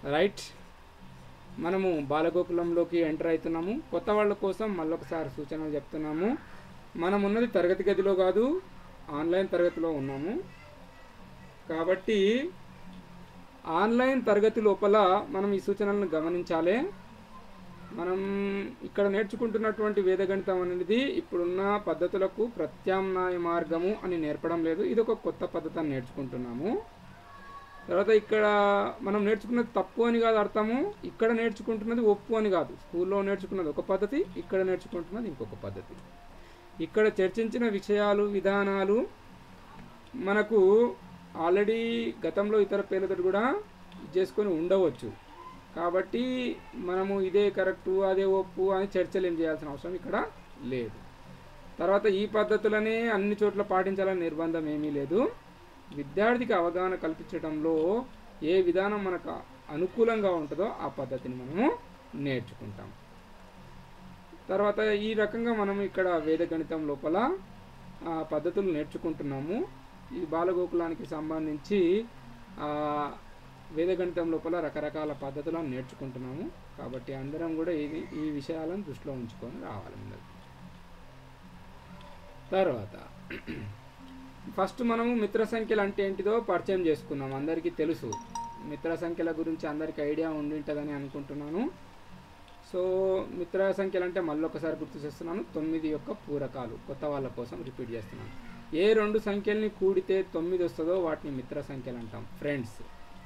Right మనము బాలగోకులంలోకి enter అవుతున్నాము కొత్త వాళ్ళ కోసం మళ్ళొకసారి సూచనలు చెప్తున్నాము మనం ఉన్నది తరగతి గదిలో కాదు ఆన్లైన్ తరగతిలో ఉన్నాము కాబట్టి ఆన్లైన్ తరగతి లోపల మనం ఈ సూచనలను గమనించాలి మనం ఇక్కడ నేర్చుకుంటున్నటువంటి వేదగణితం అనేది ఇప్పుడున్న పద్ధతులకు ప్రత్యామ్నాయ మార్గము అని నేర్పడం లేదు ఇది ఒక కొత్త పద్ధతి అని నేర్చుకుంటున్నాము తర్వాత ఇక్కడ మనం నేర్చుకున్నది తప్పు అని కాదు అర్థము ఇక్కడ నేర్చుకుంటున్నది ఒప్పు అని కాదు స్కూల్లో నేర్చుకున్నది ఒక పద్ధతి ఇక్కడ నేర్చుకుంటున్నది ఇంకొక పద్ధతి ఇక్కడ చర్చించిన విషయాలు విధానాలు మనకు ఆల్రెడీ గతంలో ఇతర పేర్లతో కూడా చేసుకొని ఉండవచ్చు కాబట్టి మనము ఇదే కరెక్టు అదే ఒప్పు అని చర్చలు ఏం చేయాల్సిన అవసరం ఇక్కడ లేదు తర్వాత ఈ పద్ధతులనే అన్ని చోట్ల పాటించాలని నిర్బంధం ఏమీ లేదు విద్యార్థికి అవగాహన కల్పించడంలో ఏ విధానం మనకు అనుకూలంగా ఉంటుందో ఆ పద్ధతిని మనము నేర్చుకుంటాం తర్వాత ఈ రకంగా మనం ఇక్కడ వేద గణితం లోపల ఆ పద్ధతులు నేర్చుకుంటున్నాము ఈ బాలగోకులానికి సంబంధించి ఆ, వేద గణితం లోపల రకరకాల పద్ధతులను నేర్చుకుంటున్నాము కాబట్టి అందరం కూడా ఇది ఈ విషయాలను దృష్టిలో ఉంచుకొని రావాలి ముందరికి తర్వాత ఫస్ట్ మనము మిత్ర సంఖ్యలు అంటే ఏంటిదో పరిచయం చేసుకున్నాం అందరికీ తెలుసు మిత్ర సంఖ్యల గురించి అందరికీ ఐడియా ఉండి ఉంటుందని అనుకుంటున్నాను సో మిత్ర సంఖ్యలు అంటే మళ్ళీ ఒకసారి గుర్తు చేస్తున్నాను తొమ్మిది యొక్క పూరకాలు కొత్త వాళ్ళ కోసం రిపీట్ చేస్తున్నాను ఏ రెండు సంఖ్యల్ని కూడితే తొమ్మిది వస్తుందో వాటిని మిత్ర సంఖ్యలు అంటాం ఫ్రెండ్స్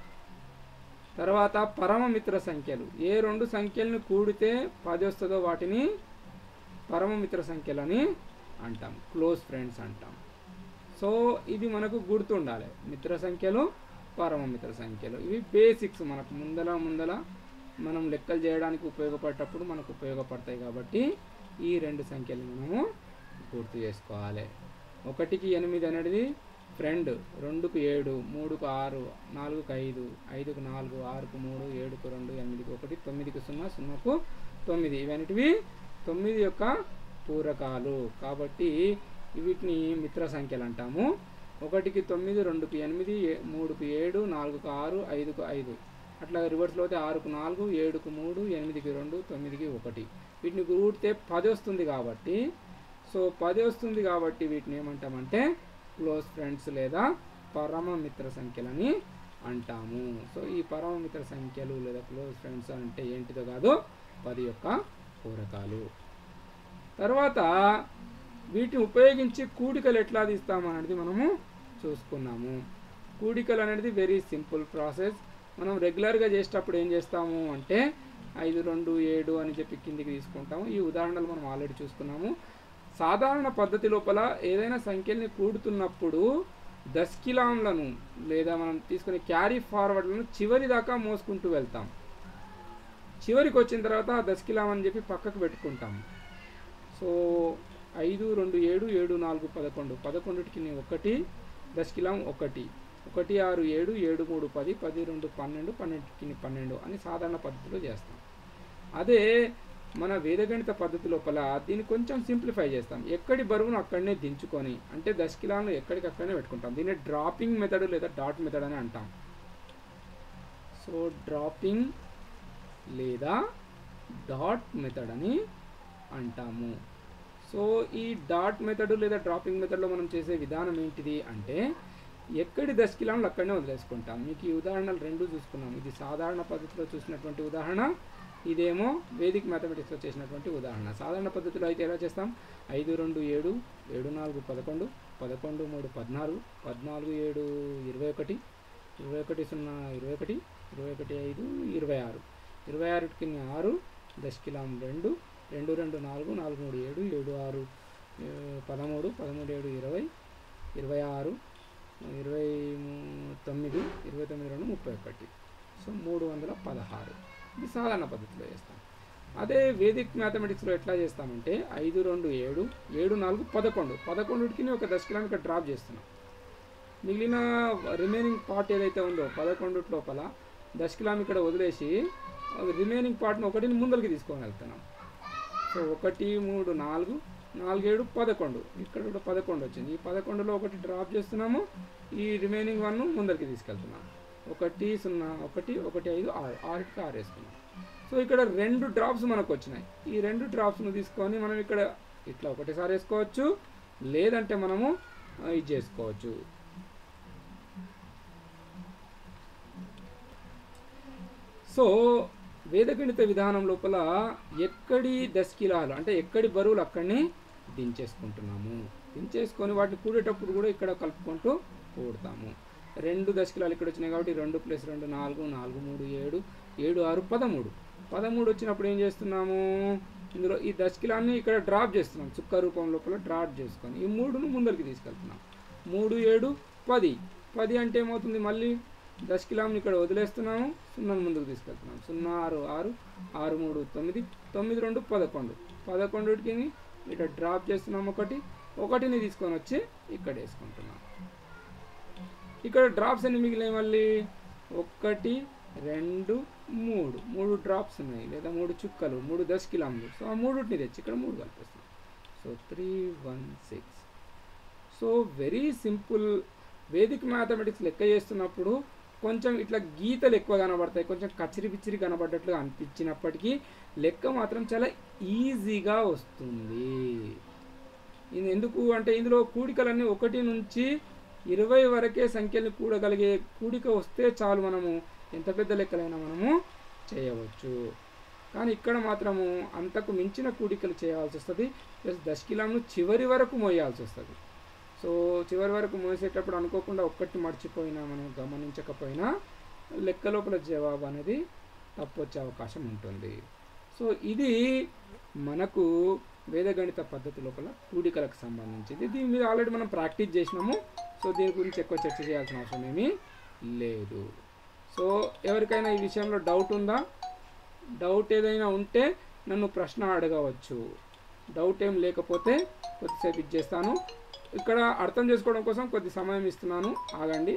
తర్వాత పరమ మిత్ర సంఖ్యలు ఏ రెండు సంఖ్యలను కూడితే పది వస్తుందో వాటిని పరమ మిత్ర సంఖ్యలు అని అంటాం క్లోజ్ ఫ్రెండ్స్ అంటాం సో ఇది మనకు గుర్తుండాలి మిత్ర సంఖ్యలు పరమ మిత్ర సంఖ్యలు ఇవి బేసిక్స్ మనకు ముందల ముందల మనం లెక్కలు చేయడానికి ఉపయోగపడేటప్పుడు మనకు ఉపయోగపడతాయి కాబట్టి ఈ రెండు సంఖ్యలు మనము పూర్తి చేసుకోవాలి ఒకటికి ఎనిమిది అనేది ఫ్రెండ్ రెండుకు ఏడు మూడుకు ఆరు నాలుగుకు ఐదు ఐదుకు నాలుగు ఆరుకు మూడు ఏడుకు రెండు ఎనిమిదికి ఒకటి తొమ్మిదికి సున్నా సున్నాకు తొమ్మిది ఇవన్నిటివి తొమ్మిది యొక్క పూరకాలు కాబట్టి వీటిని మిత్ర సంఖ్యలు అంటాము ఒకటికి తొమ్మిది రెండుకి ఎనిమిది ఏ- మూడుకు ఏడు నాలుగుకు ఆరు ఐదుకు ఐదు అట్లా రివర్స్లో అయితే ఆరుకు నాలుగు ఏడుకు మూడు ఎనిమిదికి రెండు తొమ్మిదికి ఒకటి వీటిని కూడితే పది వస్తుంది కాబట్టి సో పది వస్తుంది కాబట్టి వీటిని ఏమంటామంటే క్లోజ్ ఫ్రెండ్స్ లేదా పరమ మిత్ర సంఖ్యలని అంటాము సో ఈ పరమ మిత్ర సంఖ్యలు లేదా క్లోజ్ ఫ్రెండ్స్ అంటే ఏంటిదో కాదు పది యొక్క పూరకాలు తర్వాత వీటిని ఉపయోగించి కూడికలు ఎట్లా తీస్తామనేది మనము చూసుకున్నాము కూడికలు అనేది వెరీ సింపుల్ ప్రాసెస్ మనం రెగ్యులర్గా చేసేటప్పుడు ఏం చేస్తాము అంటే ఐదు రెండు ఏడు అని చెప్పి కిందికి తీసుకుంటాము ఈ ఉదాహరణలు మనం ఆల్రెడీ చూసుకున్నాము సాధారణ పద్ధతి లోపల ఏదైనా సంఖ్యల్ని కూడుతున్నప్పుడు దశకిలాంలను లేదా మనం తీసుకునే క్యారీ ఫార్వర్డ్లను చివరి దాకా మోసుకుంటూ వెళ్తాం చివరికి వచ్చిన తర్వాత ఆ దశకిలాం అని చెప్పి పక్కకు పెట్టుకుంటాము సో ఐదు రెండు ఏడు ఏడు నాలుగు పదకొండు పదకొండుకి ఒకటి దశకిలం ఒకటి ఒకటి ఆరు ఏడు ఏడు మూడు పది పది రెండు పన్నెండు పన్నెండుకి పన్నెండు అని సాధారణ పద్ధతిలో చేస్తాం అదే మన వేదగణిత పద్ధతి లోపల దీన్ని కొంచెం సింప్లిఫై చేస్తాం ఎక్కడి బరువును అక్కడనే దించుకొని అంటే దశకిలాలను ఎక్కడికక్కడనే పెట్టుకుంటాం దీన్ని డ్రాపింగ్ మెథడ్ లేదా డాట్ మెథడ్ అని అంటాం సో డ్రాపింగ్ లేదా డాట్ మెథడ్ అని అంటాము సో ఈ డాట్ మెథడ్ లేదా డ్రాపింగ్ మెథడ్లో మనం చేసే విధానం ఏంటిది అంటే ఎక్కడి దశకిలాలను అక్కడనే వదిలేసుకుంటాం మీకు ఈ ఉదాహరణలు రెండు చూసుకున్నాం ఇది సాధారణ పద్ధతిలో చూసినటువంటి ఉదాహరణ ఇదేమో వేదిక్ మ్యాథమెటిక్స్లో చేసినటువంటి ఉదాహరణ సాధారణ పద్ధతిలో అయితే ఎలా చేస్తాం ఐదు రెండు ఏడు ఏడు నాలుగు పదకొండు పదకొండు మూడు పద్నాలుగు పద్నాలుగు ఏడు ఇరవై ఒకటి ఇరవై ఒకటి సున్నా ఇరవై ఒకటి ఇరవై ఒకటి ఐదు ఇరవై ఆరు ఇరవై ఆరుకి ఆరు దశకిలాం రెండు రెండు రెండు నాలుగు నాలుగు మూడు ఏడు ఏడు ఆరు ఏ, పదమూడు పదమూడు ఏడు ఇరవై ఇరవై ఆరు ఇరవై మూ- తొమ్మిది ఇరవై తొమ్మిది రెండు ముప్పై ఒకటి సో మూడు వందల పదహారు ఇది సాధారణ పద్ధతిలో చేస్తాం అదే వేదిక్ మ్యాథమెటిక్స్లో ఎట్లా చేస్తామంటే ఐదు రెండు ఏడు ఏడు నాలుగు పదకొండు పదకొండుకి ఒక దశకిలాన్ని ఇక్కడ డ్రాప్ చేస్తున్నాం మిగిలిన రిమైనింగ్ పార్ట్ ఏదైతే ఉందో పదకొండు లోపల దశకిలాం ఇక్కడ వదిలేసి రిమైనింగ్ పార్ట్ని ఒకటిని ముందరికి తీసుకొని వెళ్తున్నాం సో ఒకటి మూడు నాలుగు నాలుగేడు పదకొండు ఇక్కడ కూడా పదకొండు వచ్చింది ఈ పదకొండులో ఒకటి డ్రాప్ చేస్తున్నాము ఈ రిమైనింగ్ వన్ ముందరికి తీసుకెళ్తున్నాం ఒకటి సున్నా ఒకటి ఒకటి ఐదు ఆరు ఆరుకి ఆరు వేసుకున్నాం సో ఇక్కడ రెండు డ్రాప్స్ మనకు వచ్చినాయి ఈ రెండు డ్రాప్స్ను తీసుకొని మనం ఇక్కడ ఇట్లా ఒకటేసారి వేసుకోవచ్చు లేదంటే మనము ఆ, ఇది చేసుకోవచ్చు సో వేదగణిత విధానం లోపల ఎక్కడి దశకిలాలు అంటే ఎక్కడి బరువులు అక్కడిని దించేసుకుంటున్నాము దించేసుకొని వాటిని కూడేటప్పుడు కూడా ఇక్కడ కలుపుకుంటూ కూడతాము రెండు దశకిలాలు ఇక్కడ వచ్చినాయి కాబట్టి రెండు ప్లస్ రెండు నాలుగు నాలుగు మూడు ఏడు ఏడు ఆరు పదమూడు పదమూడు వచ్చినప్పుడు ఏం చేస్తున్నాము ఇందులో ఈ దశకిలాన్ని ఇక్కడ డ్రాప్ చేస్తున్నాం చుక్క రూపం లోపల డ్రాప్ చేసుకొని ఈ మూడును ముందరికి తీసుకెళ్తున్నాం మూడు ఏడు పది పది అంటే ఏమవుతుంది మళ్ళీ దశకిలాంని ఇక్కడ వదిలేస్తున్నాము సున్నాను ముందుకు తీసుకెళ్తున్నాం సున్నా ఆరు ఆరు ఆరు మూడు తొమ్మిది తొమ్మిది రెండు పదకొండు పదకొండుకి ఇక్కడ డ్రాప్ చేస్తున్నాం ఒకటి ఒకటిని తీసుకొని వచ్చి ఇక్కడ వేసుకుంటున్నాం ఇక్కడ డ్రాప్స్ ఎన్ని మిగిలినాయి మళ్ళీ ఒకటి రెండు మూడు మూడు డ్రాప్స్ ఉన్నాయి లేదా మూడు చుక్కలు మూడు దశకిలాంలు సో ఆ మూడుని తెచ్చి ఇక్కడ మూడు కలిపిస్తున్నాం so three one six so very simple Vedic mathematics లెక్క చేస్తున్నప్పుడు కొంచెం ఇట్లా గీతలు ఎక్కువ కనబడతాయి కొంచెం కచిరి పిచ్చిరి కనబడ్డట్లుగా అనిపించినప్పటికీ లెక్క మాత్రం చాలా ఈజీగా వస్తుంది ఇది ఎందుకు అంటే ఇందులో కూడికలన్నీ ఒకటి నుంచి ఇరవై వరకే సంఖ్యల్ని కూడగలిగే కూడిక వస్తే చాలు మనము ఎంత పెద్ద లెక్కలైనా మనము చేయవచ్చు కానీ ఇక్కడ మాత్రము అంతకు మించిన కూడికలు చేయాల్సి వస్తుంది ప్లస్ దశకిలాంను చివరి వరకు మోయాల్సి వస్తుంది సో చివరి వరకు మోసేటప్పుడు అనుకోకుండా ఒక్కటి మర్చిపోయినా మనం గమనించకపోయినా లెక్క లోపల జవాబు అనేది తప్పు వచ్చే అవకాశం ఉంటుంది సో ఇది మనకు వేదగణిత పద్ధతి లోపల కూడికలకు సంబంధించింది దీని మీద ఆల్రెడీ మనం ప్రాక్టీస్ చేసినాము సో దీని గురించి ఎక్కువ చర్చ చేయాల్సిన అవసరం ఏమీ లేదు సో ఎవరికైనా ఈ విషయంలో డౌట్ ఉందా డౌట్ ఏదైనా ఉంటే నన్ను ప్రశ్న అడగవచ్చు డౌట్ ఏం లేకపోతే కొద్దిసేపు ఇచ్చేస్తాను ఇక్కడ అర్థం చేసుకోవడం కోసం కొద్ది సమయం ఇస్తున్నాను ఆగండి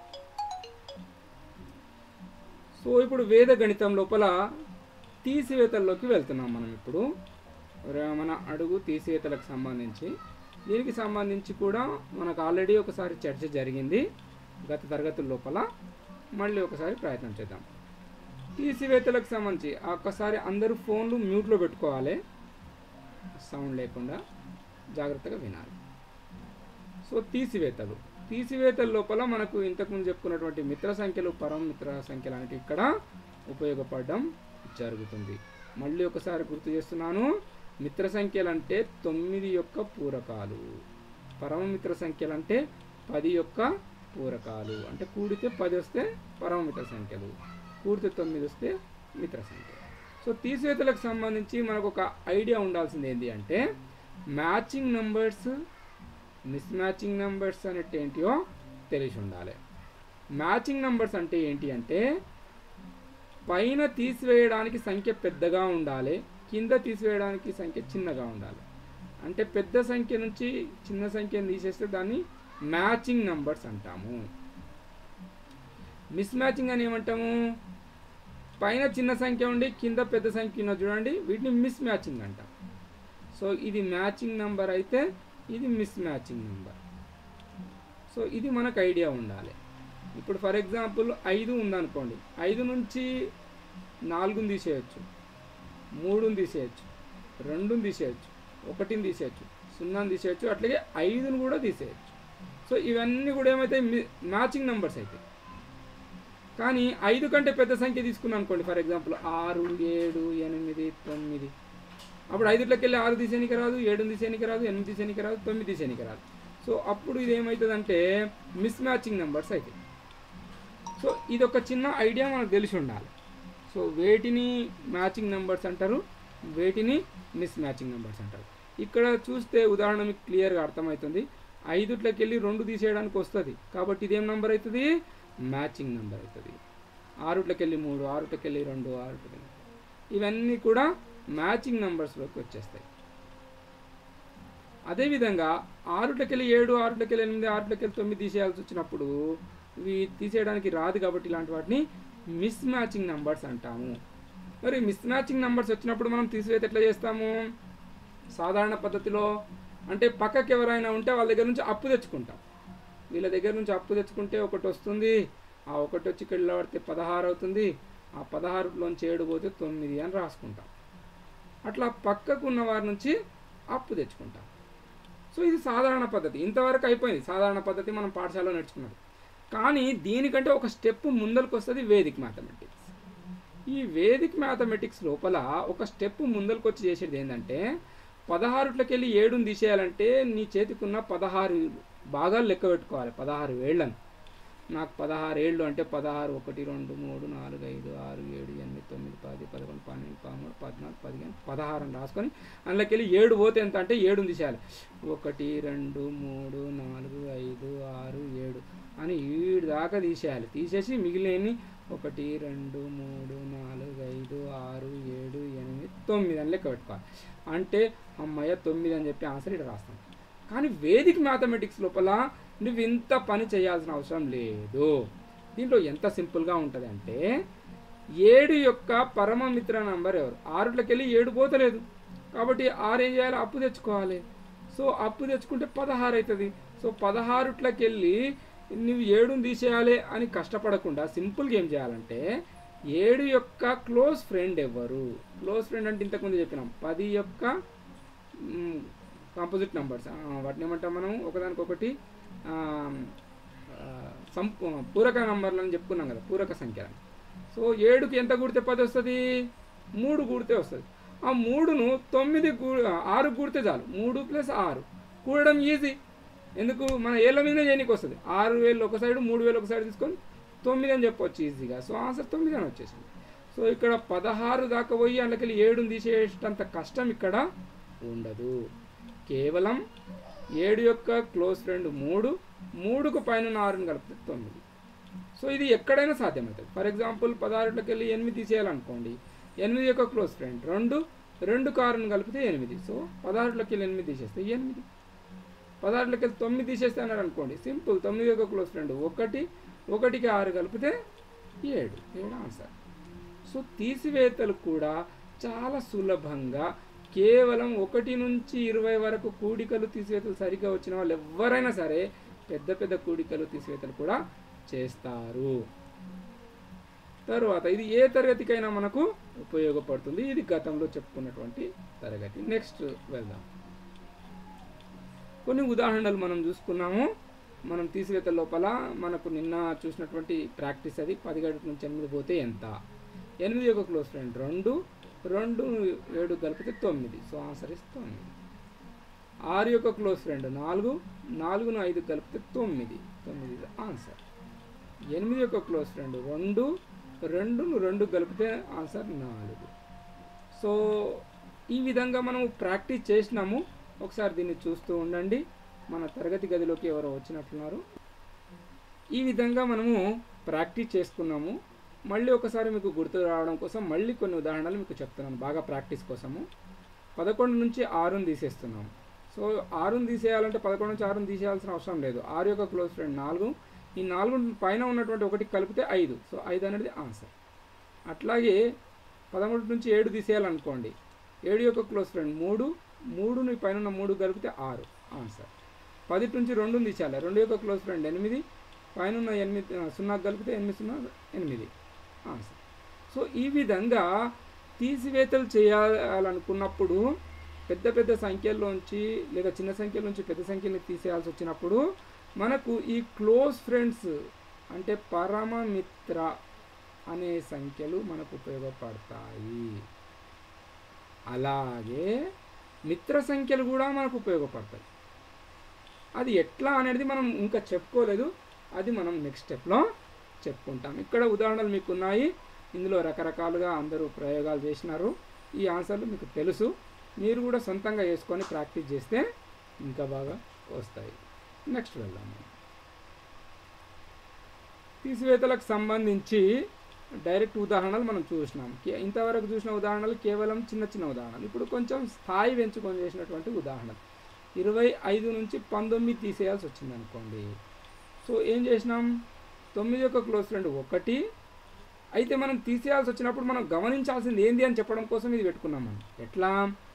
సో ఇప్పుడు వేద గణితం లోపల తీసివేతల్లోకి వెళ్తున్నాం మనం ఇప్పుడు ర- మన అడుగు తీసివేతలకు సంబంధించి దీనికి సంబంధించి కూడా మనకు ఆల్రెడీ ఒకసారి చర్చ జరిగింది గత తరగతుల లోపల మళ్ళీ ఒకసారి ప్రయత్నం చేద్దాం తీసివేతలకు సంబంధించి ఒక్కసారి అందరూ ఫోన్లు మ్యూట్లో పెట్టుకోవాలి సౌండ్ లేకుండా జాగ్రత్తగా వినాలి సో తీసివేతలు తీసివేతల లోపల మనకు ఇంతకుముందు చెప్పుకున్నటువంటి మిత్ర సంఖ్యలు పరం మిత్ర సంఖ్యలు అనేవి ఇక్కడ ఉపయోగపడడం జరుగుతుంది మళ్ళీ ఒకసారి గుర్తు చేస్తున్నాను మిత్ర సంఖ్యలు అంటే తొమ్మిది యొక్క పూరకాలు పరమ మిత్ర సంఖ్యలు అంటే పది యొక్క పూరకాలు అంటే కూడితే పది వస్తే పరమ మిత్ర సంఖ్యలు కూడితే తొమ్మిది వస్తే మిత్ర సంఖ్య సో తీసివేతలకు సంబంధించి మనకు ఒక ఐడియా ఉండాల్సింది ఏంటి అంటే matching numbers mismatching numbers అనేటి ఏంటియో తెలిసి ఉండాలి మ్యాచింగ్ నెంబర్స్ అంటే ఏంటి అంటే పైన తీసివేయడానికి సంఖ్య పెద్దగా ఉండాలి కింద తీసివేయడానికి సంఖ్య చిన్నగా ఉండాలి అంటే పెద్ద సంఖ్య నుంచి చిన్న సంఖ్యను తీసేస్తే దాన్ని మ్యాచింగ్ నంబర్స్ అంటాము మిస్ మ్యాచింగ్ అని ఏమంటాము పైన చిన్న సంఖ్య ఉండి కింద పెద్ద సంఖ్య ఉన్న చూడండి వీటిని మిస్ మ్యాచింగ్ అంటాం సో ఇది మ్యాచింగ్ నంబర్ అయితే ఇది మిస్ మ్యాచింగ్ నెంబర్ సో ఇది మనకు ఐడియా ఉండాలి ఇప్పుడు ఫర్ ఎగ్జాంపుల్ ఐదు ఉందనుకోండి ఐదు నుంచి నాలుగుని తీసేయచ్చు మూడుని తీసేయచ్చు రెండుని తీసేయచ్చు ఒకటిని తీసేయచ్చు సున్నాని తీసేయచ్చు అట్లాగే ఐదుని కూడా తీసేయచ్చు సో ఇవన్నీ కూడా ఏమైతే మ్యాచింగ్ నెంబర్స్ అయితే కానీ ఐదు కంటే పెద్ద సంఖ్య తీసుకున్నాను అనుకోండి ఫర్ ఎగ్జాంపుల్ ఆరు ఏడు ఎనిమిది తొమ్మిది అప్పుడు ఐదుట్లోకి వెళ్ళి ఆరు తీసేనికి రాదు ఏడు తీసేనికి రాదు ఎనిమిది తీసేనికి రాదు తొమ్మిది తీసేనికి రాదు సో అప్పుడు ఇది ఏమవుతుందంటే మిస్ మ్యాచింగ్ నెంబర్స్ అయితే సో ఇది ఒక చిన్న ఐడియా మనకు తెలిసి ఉండాలి సో వేటిని మ్యాచింగ్ నెంబర్స్ అంటారు వేటిని మిస్ మ్యాచింగ్ నెంబర్స్ అంటారు ఇక్కడ చూస్తే ఉదాహరణ మీకు క్లియర్గా అర్థమవుతుంది ఐదుట్లోకి వెళ్ళి రెండు తీసేయడానికి వస్తుంది కాబట్టి ఇదేం నెంబర్ అవుతుంది మ్యాచింగ్ నెంబర్ అవుతుంది ఆరుట్లోకి వెళ్ళి మూడు ఆరుట్లోకి వెళ్ళి రెండు ఆరుట్లోకి వెళ్ళి ఇవన్నీ కూడా మ్యాచింగ్ నెంబర్స్లోకి వచ్చేస్తాయి అదేవిధంగా ఆరుట్లకెళ్ళి ఏడు ఆరుట్లకెళ్ళి ఎనిమిది ఆరుట్లకెళ్ళి తొమ్మిది తీసేయాల్సి వచ్చినప్పుడు ఇవి తీసేయడానికి రాదు కాబట్టి ఇలాంటి వాటిని మిస్ మ్యాచింగ్ నెంబర్స్ అంటాము మరి మిస్ మ్యాచింగ్ నెంబర్స్ వచ్చినప్పుడు మనం తీసివేత ఎట్లా చేస్తాము సాధారణ పద్ధతిలో అంటే పక్కకి ఎవరైనా ఉంటే వాళ్ళ దగ్గర నుంచి అప్పు తెచ్చుకుంటాం వీళ్ళ దగ్గర నుంచి అప్పు తెచ్చుకుంటే ఒకటి వస్తుంది ఆ ఒకటి వచ్చి ఇక్కడ పడితే పదహారు అవుతుంది ఆ పదహారులోంచి ఏడు పోతే తొమ్మిది అని రాసుకుంటాం అట్లా పక్కకు ఉన్న వారి నుంచి అప్పు తెచ్చుకుంటాం సో ఇది సాధారణ పద్ధతి ఇంతవరకు అయిపోయింది సాధారణ పద్ధతి మనం పాఠశాలలో నేర్చుకున్నది కానీ దీనికంటే ఒక స్టెప్ ముందరకు వస్తుంది వేదిక్ మ్యాథమెటిక్స్ ఈ వేదిక్ మ్యాథమెటిక్స్ లోపల ఒక స్టెప్ ముందరకు వచ్చి చేసేది ఏంటంటే పదహారుట్లకి వెళ్ళి ఏడుని తీసేయాలంటే నీ చేతికున్న పదహారు భాగాలు లెక్క పెట్టుకోవాలి పదహారు వేళ్ళను నాకు పదహారు ఏళ్ళు అంటే పదహారు ఒకటి రెండు మూడు నాలుగు ఐదు ఆరు ఏడు ఎనిమిది తొమ్మిది పది పదకొండు పన్నెండు పదమూడు పద్నాలుగు పదిహేను పదహారు అని రాసుకొని అందులోకి వెళ్ళి ఏడు పోతే ఎంత అంటే ఏడుని తీసేయాలి ఒకటి రెండు మూడు నాలుగు ఐదు ఆరు ఏడు అని ఏడు దాకా తీసేయాలి తీసేసి మిగిలినవి ఒకటి రెండు మూడు నాలుగు ఐదు ఆరు ఏడు ఎనిమిది తొమ్మిది అని లెక్క పెట్టుకోవాలి అంటే అమ్మయ్య తొమ్మిది అని చెప్పి ఆన్సర్ ఇక్కడ రాస్తాం కానీ వేదిక్ మ్యాథమెటిక్స్ లోపల నువ్వు ఇంత పని చేయాల్సిన అవసరం లేదు దీంట్లో ఎంత సింపుల్గా ఉంటుంది అంటే ఏడు యొక్క పరమమిత్ర నంబర్ ఎవరు ఆరుట్లకి వెళ్ళి ఏడు పోతలేదు కాబట్టి ఆరు ఏం చేయాలి అప్పు తెచ్చుకోవాలి సో అప్పు తెచ్చుకుంటే పదహారు అవుతుంది సో పదహారుట్లకి వెళ్ళి నువ్వు ఏడుని తీసేయాలి అని కష్టపడకుండా సింపుల్గా ఏం చేయాలంటే ఏడు యొక్క క్లోజ్ ఫ్రెండ్ ఎవరు క్లోజ్ ఫ్రెండ్ అంటే ఇంతకుముందు చెప్పినాం పది యొక్క కాంపోజిట్ నెంబర్స్ వాటిని ఏమంటాం మనం ఒకదానికొకటి ఆ, ఆ, సంపూ పూరక నంబర్లు అని చెప్పుకున్నాం కదా పూరక సంఖ్య సో ఏడుకి ఎంత కూడితే పది వస్తుంది మూడు కూడితే వస్తుంది ఆ మూడును తొమ్మిది కూ ఆరు కూడితే చాలు మూడు ప్లస్ ఆరు కూడడం ఈజీ ఎందుకు మన ఏళ్ళ మీదనే చేయనికి వస్తుంది ఆరు వేలు ఒక సైడ్ మూడు వేలు ఒక సైడ్ తీసుకొని తొమ్మిది అని చెప్పొచ్చు ఈజీగా సో ఆన్సర్ తొమ్మిది అని వచ్చేసింది సో ఇక్కడ పదహారు దాకా పోయి అందులోకి ఏడుని తీసేటంత కష్టం ఇక్కడ ఉండదు కేవలం ఏడు యొక్క క్లోజ్ ఫ్రెండ్ మూడు మూడుకు పైన ఆరుని కలిపితే తొమ్మిది సో ఇది ఎక్కడైనా సాధ్యమవుతుంది ఫర్ ఎగ్జాంపుల్ పదహారులోకి వెళ్ళి ఎనిమిది తీసేయాలనుకోండి ఎనిమిది యొక్క క్లోజ్ ఫ్రెండ్ రెండు రెండు కారుని కలిపితే ఎనిమిది సో పదహారులోకి వెళ్ళి ఎనిమిది తీసేస్తే ఎనిమిది పదహారులోకి వెళ్ళి తొమ్మిది తీసేస్తే అన్నారు అనుకోండి సింపుల్ తొమ్మిది యొక్క క్లోజ్ ఫ్రెండ్ ఒకటి ఒకటికి ఆరు కలిపితే ఏడు ఏడు ఆన్సర్ సో తీసివేతలు కూడా చాలా సులభంగా కేవలం ఒకటి నుంచి ఇరవై వరకు కూడికలు తీసివేతలు సరిగ్గా వచ్చిన వాళ్ళు ఎవరైనా సరే పెద్ద పెద్ద కూడికలు తీసివేతలు కూడా చేస్తారు తరువాత ఇది ఏ తరగతికైనా మనకు ఉపయోగపడుతుంది ఇది గతంలో చెప్పుకున్నటువంటి తరగతి నెక్స్ట్ వెళ్దాం కొన్ని ఉదాహరణలు మనం చూసుకున్నాము మనం తీసివేత లోపల మనకు నిన్న చూసినటువంటి ప్రాక్టీస్ అది పది గంటల నుంచి ఎనిమిది పోతే ఎంత ఎనిమిది యొక్క క్లోజ్ ఫ్రెండ్ రెండు రెండు ఏడు కలిపితే తొమ్మిది సో ఆన్సర్ ఇస్ తొమ్మిది ఆరు యొక్క క్లోజ్ ఫ్రెండ్ నాలుగు నాలుగును ఐదు కలిపితే తొమ్మిది తొమ్మిది ఆన్సర్ ఎనిమిది యొక్క క్లోజ్ ఫ్రెండ్ రెండు రెండును రెండు కలిపితే ఆన్సర్ నాలుగు సో ఈ విధంగా మనం ప్రాక్టీస్ చేసినాము ఒకసారి దీన్ని చూస్తూ ఉండండి మన తరగతి గదిలోకి ఎవరో వచ్చినట్లున్నారు ఈ విధంగా మనము ప్రాక్టీస్ చేసుకున్నాము మళ్ళీ ఒకసారి మీకు గుర్తు రావడం కోసం మళ్ళీ కొన్ని ఉదాహరణలు మీకు చెప్తున్నాను బాగా ప్రాక్టీస్ కోసము పదకొండు నుంచి ఆరుని తీసేస్తున్నాము సో ఆరుని తీసేయాలంటే పదకొండు నుంచి ఆరుని తీసేయాల్సిన అవసరం లేదు ఆరు యొక్క క్లోజ్ ఫ్రెండ్ నాలుగు ఈ నాలుగు పైన ఉన్నటువంటి ఒకటి కలిపితే ఐదు సో ఐదు అనేది ఆన్సర్ అట్లాగే పదమూడు నుంచి ఏడు తీసేయాలనుకోండి ఏడు యొక్క క్లోజ్ ఫ్రెండ్ మూడు మూడుని పైన ఉన్న మూడు కలిపితే ఆరు ఆన్సర్ పది నుంచి రెండుని తీసేయాలి రెండు యొక్క క్లోజ్ ఫ్రెండ్ ఎనిమిది పైన ఉన్న ఎనిమిది ఆ, సున్నా కలిపితే ఎనిమిది సున్నా ఎనిమిది ఆన్సర్ సో ఈ విధంగా తీసివేతలు చేయాలనుకున్నప్పుడు పెద్ద పెద్ద సంఖ్యల్లోంచి లేదా చిన్న సంఖ్యల నుంచి పెద్ద సంఖ్యని తీసేయాల్సి వచ్చినప్పుడు మనకు ఈ క్లోజ్ ఫ్రెండ్స్ అంటే పరమమిత్ర అనే సంఖ్యలు మనకు ఉపయోగపడతాయి అలాగే మిత్ర సంఖ్యలు కూడా మనకు ఉపయోగపడతాయి అది ఎట్లా అనేది మనం ఇంకా చెప్పుకోలేదు అది మనం నెక్స్ట్ స్టెప్లో చెప్పుకుంటాం ఇక్కడ ఉదాహరణలు మీకు ఉన్నాయి ఇందులో రకరకాలుగా అందరూ ప్రయోగాలు చేసినారు ఈ ఆన్సర్లు మీకు తెలుసు మీరు కూడా సొంతంగా వేసుకొని ప్రాక్టీస్ చేస్తే ఇంకా బాగా వస్తాయి నెక్స్ట్ వెళ్దాం మనం. తీసివేతలకు సంబంధించి డైరెక్ట్ ఉదాహరణలు మనం చూసినాం కే- ఇంతవరకు చూసిన ఉదాహరణలు కేవలం చిన్న చిన్న ఉదాహరణలు ఇప్పుడు కొంచెం స్థాయి పెంచుకొని చేసినటువంటి ఉదాహరణలు ఇరవై ఐదు నుంచి పంతొమ్మిది తీసేయాల్సి వచ్చింది అనుకోండి సో ఏం చేసినాం తొమ్మిది యొక్క క్లోజ్ ఫ్రెండ్ ఒకటి అయితే మనం తీసేయాల్సి వచ్చినప్పుడు మనం గమనించాల్సింది ఏంది అని చెప్పడం కోసం ఇది పెట్టుకున్నాం మనం ఎట్లా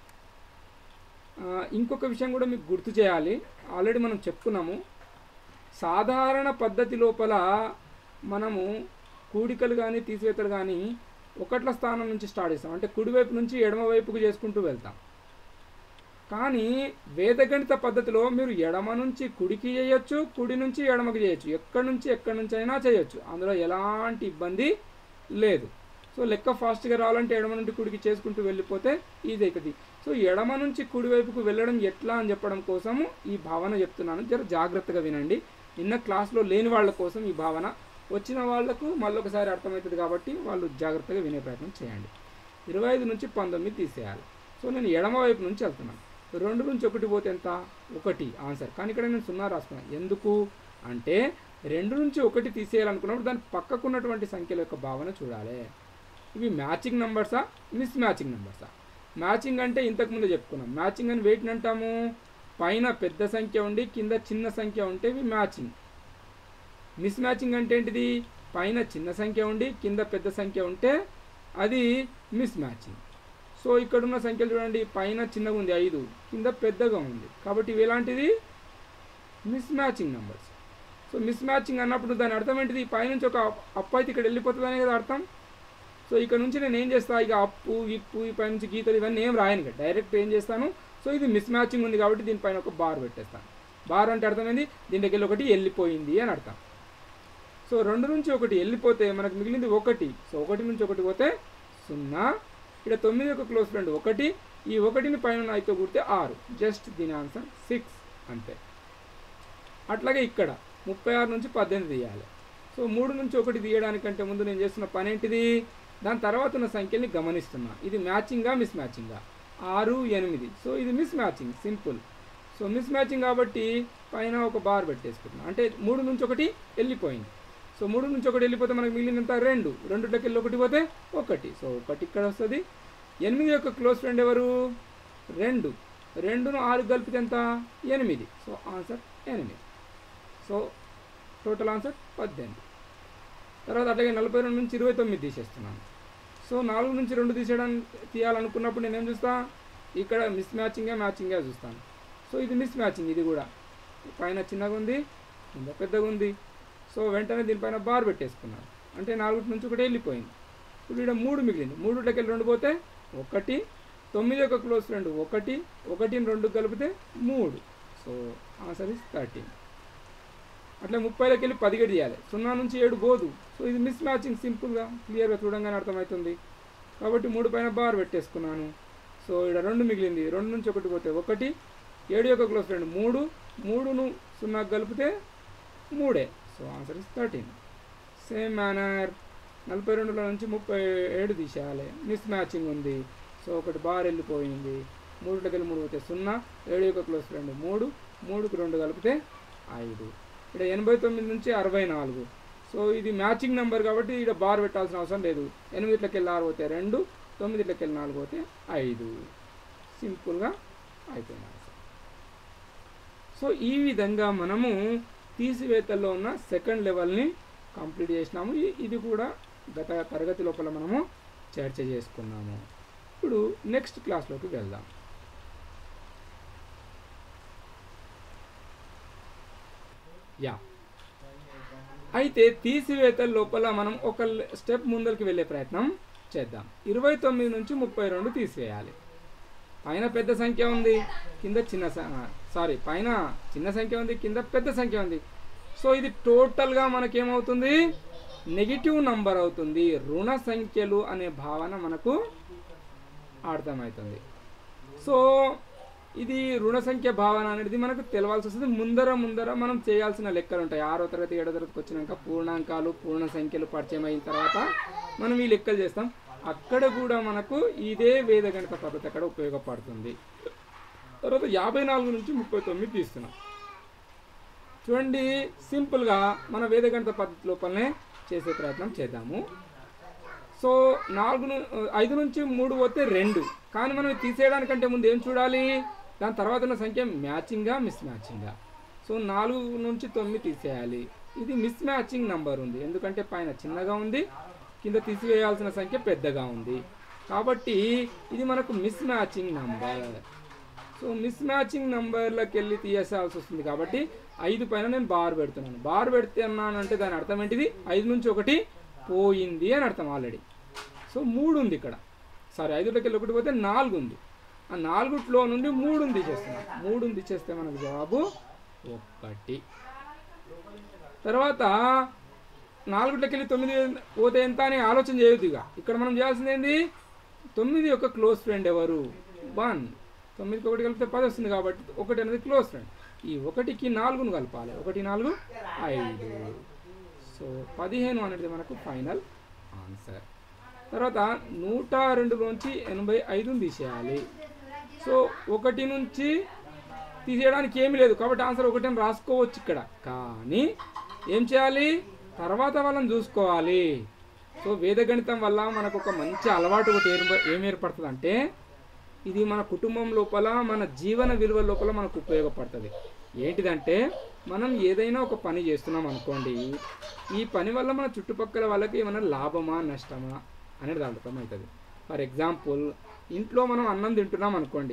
ఆ, ఇంకొక విషయం కూడా మీకు గుర్తు చేయాలి ఆల్రెడీ మనం చెప్పుకున్నాము సాధారణ పద్ధతి లోపల మనము కూడికలు కానీ తీసివేతలు కానీ ఒకట్ల స్థానం నుంచి స్టార్ట్ చేస్తాం అంటే కుడివైపు నుంచి ఎడమ వైపుకు చేసుకుంటూ వెళ్తాం కానీ వేదగణిత పద్ధతిలో మీరు ఎడమ నుంచి కుడికి చేయొచ్చు కుడి నుంచి ఎడమకి చేయొచ్చు ఎక్కడి నుంచి ఎక్కడి నుంచి అయినా చేయొచ్చు అందులో ఎలాంటి ఇబ్బంది లేదు సో లెక్క ఫాస్ట్గా రావాలంటే ఎడమ నుండి కుడికి చేసుకుంటూ వెళ్ళిపోతే ఈజీ అవుతుంది సో ఎడమ నుంచి కుడి వైపుకు వెళ్ళడం ఎట్లా అని చెప్పడం కోసము ఈ భావన చెప్తున్నాను జర జాగ్రత్తగా వినండి నిన్న క్లాస్లో లేని వాళ్ళ కోసం ఈ భావన వచ్చిన వాళ్ళకు మళ్ళీ ఒకసారి అర్థమవుతుంది కాబట్టి వాళ్ళు జాగ్రత్తగా వినే ప్రయత్నం చేయండి ఇరవై ఐదు నుంచి పంతొమ్మిది తీసేయాలి సో నేను ఎడమ వైపు నుంచి వెళ్తున్నాను రెండు నుంచి ఒకటి పోతే ఎంత ఒకటి ఆన్సర్ కానీ ఇక్కడ నేను సున్నా రాసుకున్నాను ఎందుకు అంటే రెండు నుంచి ఒకటి తీసేయాలనుకున్నప్పుడు దాని పక్కకున్నటువంటి సంఖ్యల యొక్క భావన చూడాలి ఇవి మ్యాచింగ్ నెంబర్సా మిస్ మ్యాచింగ్ నెంబర్సా మ్యాచింగ్ అంటే ఇంతకుముందు చెప్పుకున్నాం మ్యాచింగ్ అని వేటిని అంటాము పైన పెద్ద సంఖ్య ఉండి కింద చిన్న సంఖ్య ఉంటే ఇవి మ్యాచింగ్ మిస్ మ్యాచింగ్ అంటే ఏంటిది పైన చిన్న సంఖ్య ఉండి కింద పెద్ద సంఖ్య ఉంటే అది మిస్ మ్యాచింగ్ సో ఇక్కడ ఉన్న సంఖ్యలు చూడండి పైన చిన్నగా ఉంది ఐదు కింద పెద్దగా ఉంది కాబట్టి ఇవి ఎలాంటిది mismatching numbers so mismatching అన్నప్పుడు దాని అర్థం ఏంటిది పైనుంచి ఒక అప్పు అయితే ఇక్కడ వెళ్ళిపోతుందనే కదా అర్థం సో ఇక్కడ నుంచి నేను ఏం చేస్తాను ఇక అప్పు ఇప్పు ఈ పైనుంచి గీతలు ఇవన్నీ ఏం రాయను కదా డైరెక్ట్ ఏం చేస్తాను సో ఇది మిస్ మ్యాచింగ్ ఉంది కాబట్టి దీనిపైన ఒక బార్ పెట్టేస్తాను బార్ అంటే అర్థమైంది దీంట్లోకి వెళ్ళి ఒకటి వెళ్ళిపోయింది అని అర్థం సో రెండు నుంచి ఒకటి వెళ్ళిపోతే మనకు మిగిలింది ఒకటి సో ఒకటి నుంచి ఒకటి పోతే సున్నా ఇక్కడ తొమ్మిది ఒక క్లోజ్ ఫ్రెండ్ ఒకటి ఈ ఒకటిని పైన అయితే కూడితే ఆరు జస్ట్ దీని ఆన్సర్ సిక్స్ అంతే అట్లాగే ఇక్కడ ముప్పై ఆరు నుంచి పద్దెనిమిది తీయాలి సో మూడు నుంచి ఒకటి తీయడానికంటే ముందు నేను చేస్తున్న పని ఏంటిది దాని తర్వాత ఉన్న సంఖ్యల్ని గమనిస్తున్నా ఇది మ్యాచింగా మిస్ మ్యాచింగా ఆరు ఎనిమిది సో ఇది mismatching simple so mismatching కాబట్టి పైన ఒక బార్ పెట్టేసుకుంటున్నా అంటే మూడు నుంచి ఒకటి వెళ్ళిపోయింది సో మూడు నుంచి ఒకటి వెళ్ళిపోతే మనకు మిగిలినంత రెండు రెండులోకి వెళ్ళి ఒకటి పోతే ఒకటి సో ఒకటి ఇక్కడ వస్తుంది ఎనిమిది యొక్క క్లోజ్ ఫ్రెండ్ ఎవరు రెండు రెండును ఆరు కలిపితే ఎంత ఎనిమిది సో ఆన్సర్ ఎనిమిది సో టోటల్ ఆన్సర్ పద్దెనిమిది తర్వాత అట్లాగే నలభై రెండు నుంచి ఇరవై తొమ్మిది తీసేస్తున్నాను సో నాలుగు నుంచి రెండు తీసేయడానికి తీయాలనుకున్నప్పుడు నేనేం చూస్తా ఇక్కడ మిస్ మ్యాచింగే మ్యాచింగే చూస్తాను సో ఇది మిస్ మ్యాచింగ్ ఇది కూడా పైన చిన్నగా ఉంది కింద పెద్దగా ఉంది సో వెంటనే దీనిపైన బార్ పెట్టేసుకున్నాను అంటే నాలుగు నుంచి ఒకటి వెళ్ళిపోయింది ఇప్పుడు ఇక్కడ మూడు మిగిలింది మూడులోకి వెళ్ళి రెండు పోతే ఒకటి తొమ్మిది యొక్క క్లోజ్ ఫ్రెండ్ ఒకటి ఒకటిని రెండు కలిపితే మూడు సో ఆన్సర్ ఇస్ థర్టీన్ అట్లా ముప్పైలోకి వెళ్ళి పదిహేడు చేయాలి సున్నా నుంచి ఏడు పోదు సో ఇది మిస్ మ్యాచింగ్ సింపుల్గా క్లియర్గా చూడంగానే అర్థమవుతుంది కాబట్టి మూడు పైన బార్ పెట్టేసుకున్నాను సో ఇక్కడ రెండు మిగిలింది రెండు నుంచి ఒకటి పోతే ఒకటి ఏడు యొక్క క్లోజ్ ఫ్రెండ్ మూడు మూడును సున్నా కలిపితే మూడే so answer is thirteen same manner నలభై రెండులో నుంచి ముప్పై ఏడు తీసేయాలి మిస్ మ్యాచింగ్ ఉంది సో ఒకటి బార్ వెళ్ళిపోయింది మూడులోకి వెళ్ళి మూడు పోతే సున్నా ఏడు యొక్క క్లోజ్ ఫ్రెండ్ మూడు మూడుకు రెండు కలిపితే ఐదు ఇక్కడ ఎనభై తొమ్మిది నుంచి అరవై నాలుగు సో ఇది మ్యాచింగ్ నెంబర్ కాబట్టి ఇక్కడ బార్ పెట్టాల్సిన అవసరం లేదు ఎనిమిదిట్లకి వెళ్ళి ఆరు పోతే రెండు తొమ్మిదిట్లకి వెళ్ళి నాలుగు పోతే ఐదు సింపుల్గా అయిపోయింది ఆన్సర్ సో ఈ విధంగా మనము తీసివేతల్లో ఉన్న సెకండ్ లెవెల్ని కంప్లీట్ చేసినాము ఇ- ఇది కూడా గత తరగతి లోపల మనము చర్చ చేసుకున్నాము ఇప్పుడు నెక్స్ట్ క్లాస్లోకి వెళ్దాం యా అయితే తీసివేత లోపల మనం ఒక స్టెప్ ముందరికి వెళ్ళే ప్రయత్నం చేద్దాం ఇరవై తొమ్మిది నుంచి ముప్పై రెండు తీసివేయాలి పైన పెద్ద సంఖ్య ఉంది కింద చిన్న సారీ పైన చిన్న సంఖ్య ఉంది కింద పెద్ద సంఖ్య ఉంది సో ఇది టోటల్గా మనకేమవుతుంది నెగిటివ్ నంబర్ అవుతుంది రుణ సంఖ్యలు అనే భావన మనకు అర్థమవుతుంది సో ఇది రుణ సంఖ్య భావన అనేది మనకు తెలవాల్సి వస్తుంది ముందర ముందర మనం చేయాల్సిన లెక్కలు ఉంటాయి ఆరో తరగతి ఏడో తరగతికి వచ్చినాక పూర్ణాంకాలు పూర్ణ సంఖ్యలు పరిచయం అయిన తర్వాత మనం ఈ లెక్కలు చేస్తాం అక్కడ కూడా మనకు ఇదే వేదగణిత పద్ధతి అక్కడ ఉపయోగపడుతుంది తర్వాత యాభై నాలుగు నుంచి ముప్పై తొమ్మిది తీస్తున్నాం చూడండి సింపుల్గా మన వేదగణిత పద్ధతి లోపలనే చేసే ప్రయత్నం చేద్దాము సో నాలుగు ను- ఐదు నుంచి మూడు పోతే రెండు కానీ మనం ఇది తీసేయడానికంటే ముందు ఏం చూడాలి దాని తర్వాత ఉన్న సంఖ్య మ్యాచింగా మిస్ మ్యాచింగా సో నాలుగు నుంచి తొమ్మిది తీసేయాలి ఇది మిస్ మ్యాచింగ్ నంబర్ ఉంది ఎందుకంటే పైన చిన్నగా ఉంది కింద తీసివేయాల్సిన సంఖ్య పెద్దగా ఉంది కాబట్టి ఇది మనకు mismatching number so mismatching నెంబర్లకు వెళ్ళి తీసేయాల్సి వస్తుంది కాబట్టి ఐదు పైన నేను బార్ పెడుతున్నాను బార్ పెడితే అన్నానంటే దాని అర్థం ఏంటిది ఐదు నుంచి ఒకటి పోయింది అని అర్థం ఆల్రెడీ సో మూడు ఉంది ఇక్కడ సారీ ఐదులోకి వెళ్ళి ఒకటి పోతే నాలుగు ఉంది ఆ నాలుగుట్లో నుండి మూడుని తీసేస్తున్నాం మూడుని తీసేస్తే మనకు జవాబు ఒకటి తర్వాత నాలుగుట్లకి వెళ్ళి తొమ్మిది పోతే ఎంత అని ఆలోచన చేయొద్దు ఇక ఇక్కడ మనం చేయాల్సింది ఏంది తొమ్మిది యొక్క క్లోజ్ ఫ్రెండ్ ఎవరు వన్ తొమ్మిదికి ఒకటి కలిపితే పది వస్తుంది కాబట్టి ఒకటి అనేది క్లోజ్ ఫ్రెండ్ ఈ ఒకటికి నాలుగును కలపాలి ఒకటి నాలుగు ఐదు సో పదిహేను అనేది మనకు ఫైనల్ ఆన్సర్ తర్వాత నూట రెండులోంచి ఎనభై ఐదుని తీసేయాలి సో ఒకటి నుంచి తీసేయడానికి ఏమీ లేదు కాబట్టి ఆన్సర్ ఒకటి అని రాసుకోవచ్చు ఇక్కడ కానీ ఏం చేయాలి తర్వాత వాళ్ళని చూసుకోవాలి సో వేదగణితం వల్ల మనకు ఒక మంచి అలవాటు ఒకటి ఏర్ప ఏం ఏర్పడుతుంది అంటే ఇది మన కుటుంబం లోపల మన జీవన విలువ లోపల మనకు ఉపయోగపడుతుంది ఏంటిదంటే మనం ఏదైనా ఒక పని చేస్తున్నాం అనుకోండి ఈ పని వల్ల మన చుట్టుపక్కల వాళ్ళకి ఏమైనా లాభమా నష్టమా అనేది అర్థమవుతుంది ఫర్ ఎగ్జాంపుల్ ఇంట్లో మనం అన్నం తింటున్నాం అనుకోండి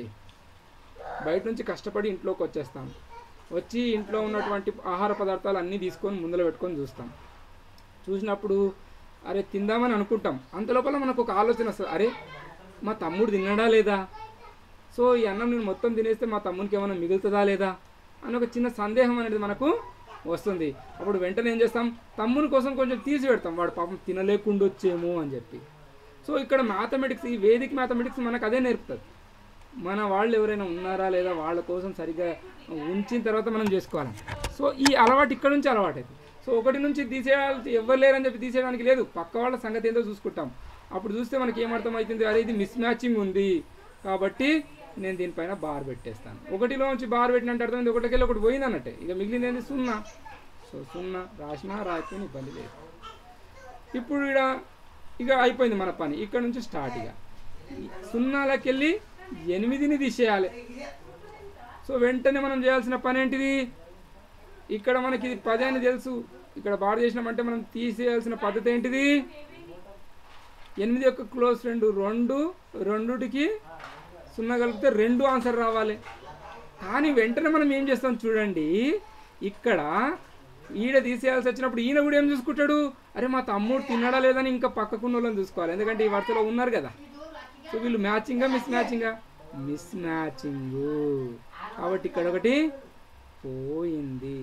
బయట నుంచి కష్టపడి ఇంట్లోకి వచ్చేస్తాం వచ్చి ఇంట్లో ఉన్నటువంటి ఆహార పదార్థాలు అన్నీ తీసుకొని ముందర పెట్టుకొని చూస్తాం చూసినప్పుడు అరే తిందామని అనుకుంటాం అంతలోపల మనకు ఒక ఆలోచన వస్తుంది అరే మా తమ్ముడు తిన్నాడా లేదా సో ఈ అన్నం నేను మొత్తం తినేస్తే మా తమ్మునికి ఏమైనా మిగులుతుందా లేదా అని ఒక చిన్న సందేహం అనేది మనకు వస్తుంది అప్పుడు వెంటనే ఏం చేస్తాం తమ్ముని కోసం కొంచెం తీసి పెడతాం వాడు పాపం తినలేకుండొచ్చేమో అని చెప్పి సో ఇక్కడ మ్యాథమెటిక్స్ ఈ వేదిక మ్యాథమెటిక్స్ మనకు అదే నేర్పుతుంది మన వాళ్ళు ఎవరైనా ఉన్నారా లేదా వాళ్ళ కోసం సరిగ్గా ఉంచిన తర్వాత మనం చేసుకోవాలి సో ఈ అలవాటు ఇక్కడ నుంచి అలవాటు అయితే సో ఒకటి నుంచి తీసేయాలి ఎవరు లేరని చెప్పి తీసేయడానికి లేదు పక్క వాళ్ళ సంగతి ఏందో చూసుకుంటాం అప్పుడు చూస్తే మనకి ఏమర్థం అవుతుంది అరే ఇది మిస్ మ్యాచింగ్ ఉంది కాబట్టి నేను దీనిపైన బార్ పెట్టేస్తాను ఒకటిలో నుంచి బార్ పెట్టినట్టు అర్థమైంది ఒకటికెళ్ళి ఒకటి పోయింది అన్నట్టే ఇక మిగిలింది ఏంది సున్నా సో సున్నా రాసినా రాకపోయినా ఇబ్బంది లేదు ఇప్పుడు ఇక ఇక అయిపోయింది మన పని ఇక్కడ నుంచి స్టార్ట్ ఇక సున్నాలకి వెళ్ళి ఎనిమిదిని తీసేయాలి సో వెంటనే మనం చేయాల్సిన పని ఏంటిది ఇక్కడ మనకి ఇది పది అని తెలుసు ఇక్కడ బార్ చేసినామంటే మనం తీసేయాల్సిన పద్ధతి ఏంటిది ఎనిమిది యొక్క క్లోజ్ రెండు రెండు రెండుటికి సున్నా కలిపితే రెండు ఆన్సర్ రావాలి కానీ వెంటనే మనం ఏం చేస్తాం చూడండి ఇక్కడ ఈడ తీసేయాల్సి వచ్చినప్పుడు ఈయన కూడా ఏం చూసుకుంటాడు అరే మా తమ్ముడు తిన్నాడా లేదని ఇంకా పక్కకున్న వాళ్ళని చూసుకోవాలి ఎందుకంటే ఈ వరుసలో ఉన్నారు కదా సో వీళ్ళు మ్యాచింగా మిస్ మ్యాచింగా మిస్ మ్యాచింగ్ కాబట్టి ఇక్కడ ఒకటి పోయింది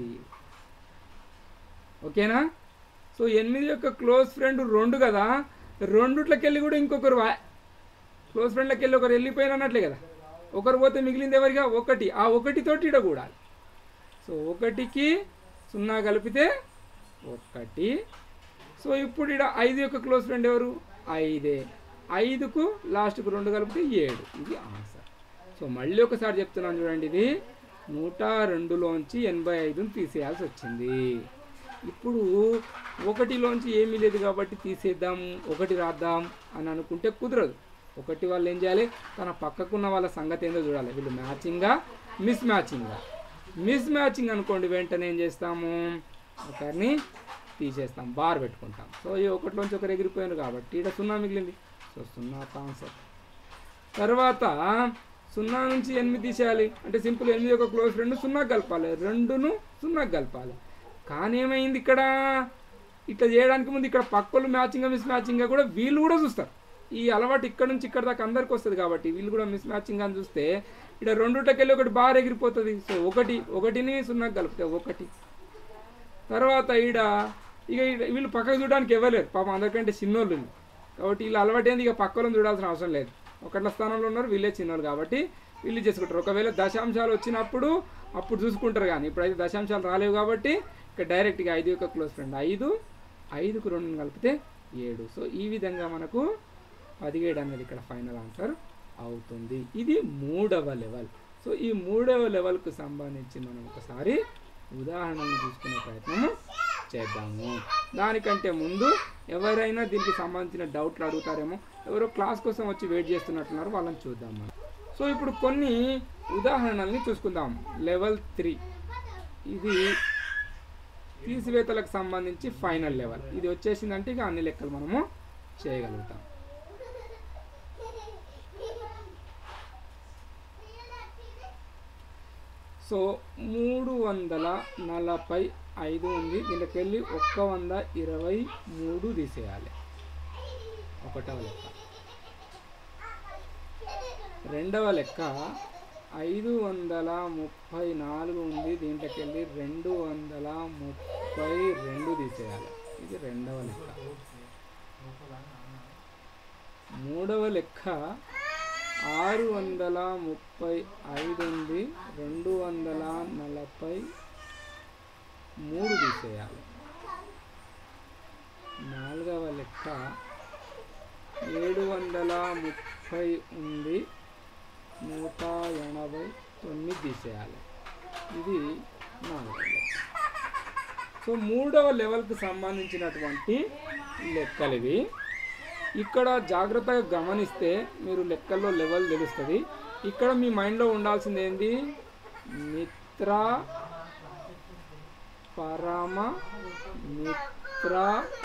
ఓకేనా సో ఎనిమిది యొక్క క్లోజ్ ఫ్రెండ్ రెండు కదా రెండుట్లకి వెళ్ళి కూడా ఇంకొకరు వా క్లోజ్ ఫ్రెండ్లకి వెళ్ళి ఒకరు వెళ్ళిపోయిన అన్నట్లే కదా ఒకరు పోతే మిగిలింది ఎవరిగా ఒకటి ఆ ఒకటితోటి ఇడ కూడాలి సో ఒకటికి సున్నా కలిపితే ఒకటి సో ఇప్పుడు ఇక్కడ ఐదు యొక్క క్లోజ్ ఫ్రెండ్ ఎవరు ఐదే ఐదుకు లాస్ట్కు రెండు కలిపితే ఏడు ఇది ఆన్సర్ సో మళ్ళీ ఒకసారి చెప్తున్నాను చూడండి ఇది నూట రెండులోంచి ఎనభై ఐదుని తీసేయాల్సి వచ్చింది ఇప్పుడు ఒకటిలోంచి ఏమీ లేదు కాబట్టి తీసేద్దాం ఒకటి రాద్దాం అని అనుకుంటే కుదరదు ఒకటి వాళ్ళు ఏం చేయాలి తన పక్కకున్న వాళ్ళ సంగతి ఏందో చూడాలి వీళ్ళు మ్యాచింగా మిస్ మ్యాచింగా మిస్ మ్యాచింగ్ అనుకోండి వెంటనే ఏం చేస్తాము ఒకరిని తీసేస్తాం బార్ పెట్టుకుంటాం సో ఈ ఒకటిలోంచి ఒకరు ఎగిరిపోయారు కాబట్టి ఇక్కడ సున్నా మిగిలింది సో సున్నా ఆన్సర్ తర్వాత సున్నా నుంచి ఎనిమిది తీసేయాలి అంటే సింపుల్ ఎనిమిది ఒక క్లోజ్ రెండు సున్నా కలపాలి రెండును సున్నా కలపాలి కానీ ఏమైంది ఇక్కడ ఇట్లా చేయడానికి ముందు ఇక్కడ పక్కలు మ్యాచింగ్ మిస్ మ్యాచింగ్గా కూడా వీళ్ళు కూడా చూస్తారు ఈ అలవాటు ఇక్కడ నుంచి ఇక్కడ దాకా అందరికి వస్తుంది కాబట్టి వీళ్ళు కూడా మిస్ మ్యాచింగ్ అని చూస్తే ఇక్కడ రెండుటకెళ్ళి ఒకటి బాగా ఎగిరిపోతుంది సో ఒకటి ఒకటిని సున్నా కలిపితే ఒకటి తర్వాత ఈడ ఇక ఈడ వీళ్ళు పక్కకు చూడడానికి ఇవ్వలేరు పాపం అందరికంటే చిన్నోళ్ళు వీళ్ళు. కాబట్టి వీళ్ళు అలవాటు ఏంది ఇక పక్కలను చూడాల్సిన అవసరం లేదు ఒకట్ల స్థానంలో ఉన్నారు వీళ్ళే చిన్నోళ్ళు కాబట్టి వీళ్ళు చేసుకుంటారు ఒకవేళ దశాంశాలు వచ్చినప్పుడు అప్పుడు చూసుకుంటారు కానీ ఇప్పుడైతే దశాంశాలు రాలేవు కాబట్టి ఇక డైరెక్ట్గా ఐదు యొక్క క్లోజ్ ఫ్రెండ్ ఐదు ఐదుకు రెండు కలిపితే ఏడు సో ఈ విధంగా మనకు పదిహేడు అనేది ఇక్కడ ఫైనల్ ఆన్సర్ అవుతుంది ఇది మూడవ లెవెల్ సో ఈ మూడవ లెవెల్కు సంబంధించి మనం ఒకసారి ఉదాహరణను తీసుకునే ప్రయత్నము చేద్దాము దానికంటే ముందు ఎవరైనా దీనికి సంబంధించిన డౌట్లు అడుగుతారేమో ఎవరో క్లాస్ కోసం వచ్చి వెయిట్ చేస్తున్నట్టున్నారు వాళ్ళని చూద్దాం మనం సో ఇప్పుడు కొన్ని ఉదాహరణల్ని చూసుకుందాం లెవెల్ త్రీ ఇది తీసివేతలకు సంబంధించి ఫైనల్ లెవెల్ ఇది వచ్చేసిందంటే ఇక అన్ని లెక్కలు మనము చేయగలుగుతాం సో మూడు వందల నలభై ఐదు ఉంది దీంట్లోకి వెళ్ళి ఒక్క వంద ఇరవై మూడు తీసేయాలి ఒకటవ లెక్క రెండవ లెక్క ఐదు వందల ముప్పై నాలుగు ఉంది దీంట్లోకి వెళ్ళి రెండు వందల ముప్పై రెండు తీసేయాలి ఇది రెండవ లెక్క మూడవ లెక్క ఆరు వందల ముప్పై ఐదు ఉంది రెండు వందల నలభై మూడు తీసేయాలి నాలుగవ లెక్క ఏడు వందల ముప్పై ఉంది నూట ఎనభై తొమ్మిది తీసేయాలి ఇది నాలుగవ లెక్క సో మూడవ లెవెల్కి సంబంధించినటువంటి లెక్కలు ఇవి ఇక్కడ జాగ్రత్తగా గమనిస్తే మీరు లెక్కల్లో లెవెల్ తెలుస్తుంది ఇక్కడ మీ మైండ్లో ఉండాల్సింది ఏంది మిత్ర పరమ మిత్ర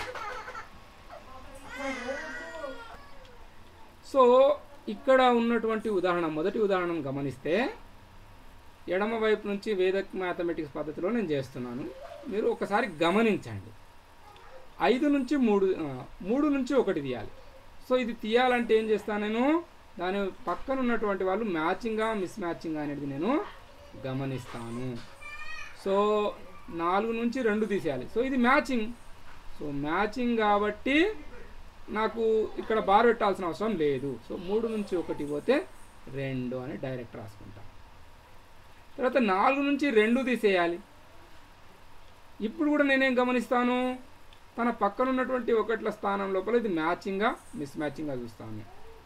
సో ఇక్కడ ఉన్నటువంటి ఉదాహరణ మొదటి ఉదాహరణ గమనిస్తే ఎడమ వైపు నుంచి వేదక్ మ్యాథమెటిక్స్ పద్ధతిలో నేను చేస్తున్నాను మీరు ఒకసారి గమనించండి ఐదు నుంచి మూడు ఆ, మూడు నుంచి ఒకటి తీయాలి సో ఇది తీయాలంటే ఏం చేస్తాను నేను దాని పక్కన ఉన్నటువంటి వాళ్ళు మ్యాచింగా మిస్ మ్యాచింగ్ అనేది నేను గమనిస్తాను సో నాలుగు నుంచి రెండు తీసేయాలి సో ఇది మ్యాచింగ్ సో మ్యాచింగ్ కాబట్టి నాకు ఇక్కడ బార్ పెట్టాల్సిన అవసరం లేదు సో మూడు నుంచి ఒకటి పోతే రెండు అని డైరెక్ట్ రాసుకుంటాను తర్వాత నాలుగు నుంచి రెండు తీసేయాలి ఇప్పుడు కూడా నేనేం గమనిస్తాను తన పక్కన ఉన్నటువంటి ఒకట్ల స్థానం లోపల ఇది మ్యాచింగ్గా మిస్ మ్యాచింగ్గా చూస్తాను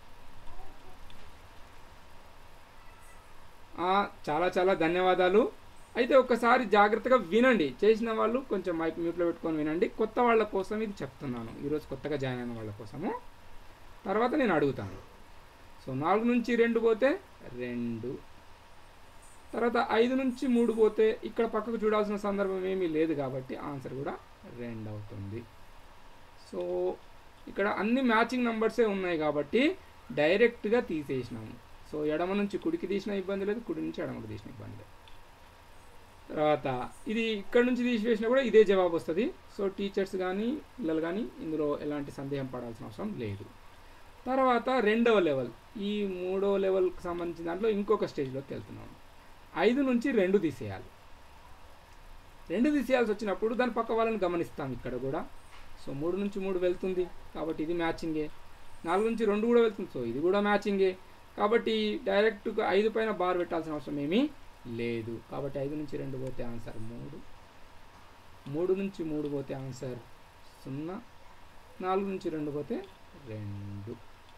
ఆ, చాలా చాలా ధన్యవాదాలు అయితే ఒక్కసారి జాగ్రత్తగా వినండి చేసిన వాళ్ళు కొంచెం మైక్ మ్యూట్లో పెట్టుకొని వినండి కొత్త వాళ్ళ కోసం ఇది చెప్తున్నాను ఈరోజు కొత్తగా జాయిన్ అయిన వాళ్ళ కోసము తర్వాత నేను అడుగుతాను సో నాలుగు నుంచి రెండు పోతే రెండు తర్వాత ఐదు నుంచి మూడు పోతే ఇక్కడ పక్కకు చూడాల్సిన సందర్భం ఏమీ లేదు కాబట్టి ఆన్సర్ కూడా రెండు అవుతుంది సో ఇక్కడ అన్ని మ్యాచింగ్ నంబర్సే ఉన్నాయి కాబట్టి డైరెక్ట్గా తీసేసినాము సో ఎడమ నుంచి కుడికి తీసిన ఇబ్బంది లేదు కుడి నుంచి ఎడమకు తీసిన ఇబ్బంది లేదు తర్వాత ఇది ఇక్కడ నుంచి తీసివేసినా కూడా ఇదే జవాబు వస్తుంది సో టీచర్స్ కానీ పిల్లలు కానీ ఇందులో ఎలాంటి సందేహం పడాల్సిన అవసరం లేదు తర్వాత రెండవ లెవెల్ ఈ మూడవ లెవెల్కి సంబంధించిన దాంట్లో ఇంకొక స్టేజ్లోకి వెళ్తున్నాం ఐదు నుంచి రెండు తీసేయాలి రెండు తీసేయాల్సి వచ్చినప్పుడు దాని పక్క వాళ్ళని గమనిస్తాం ఇక్కడ కూడా సో మూడు నుంచి మూడు వెళ్తుంది కాబట్టి ఇది మ్యాచింగే నాలుగు నుంచి రెండు కూడా వెళ్తుంది సో ఇది కూడా మ్యాచింగే కాబట్టి డైరెక్ట్గా ఐదు పైన బార్ పెట్టాల్సిన అవసరం ఏమీ లేదు కాబట్టి ఐదు నుంచి రెండు పోతే ఆన్సర్ మూడు మూడు నుంచి మూడు పోతే ఆన్సర్ సున్నా నాలుగు నుంచి రెండు పోతే రెండు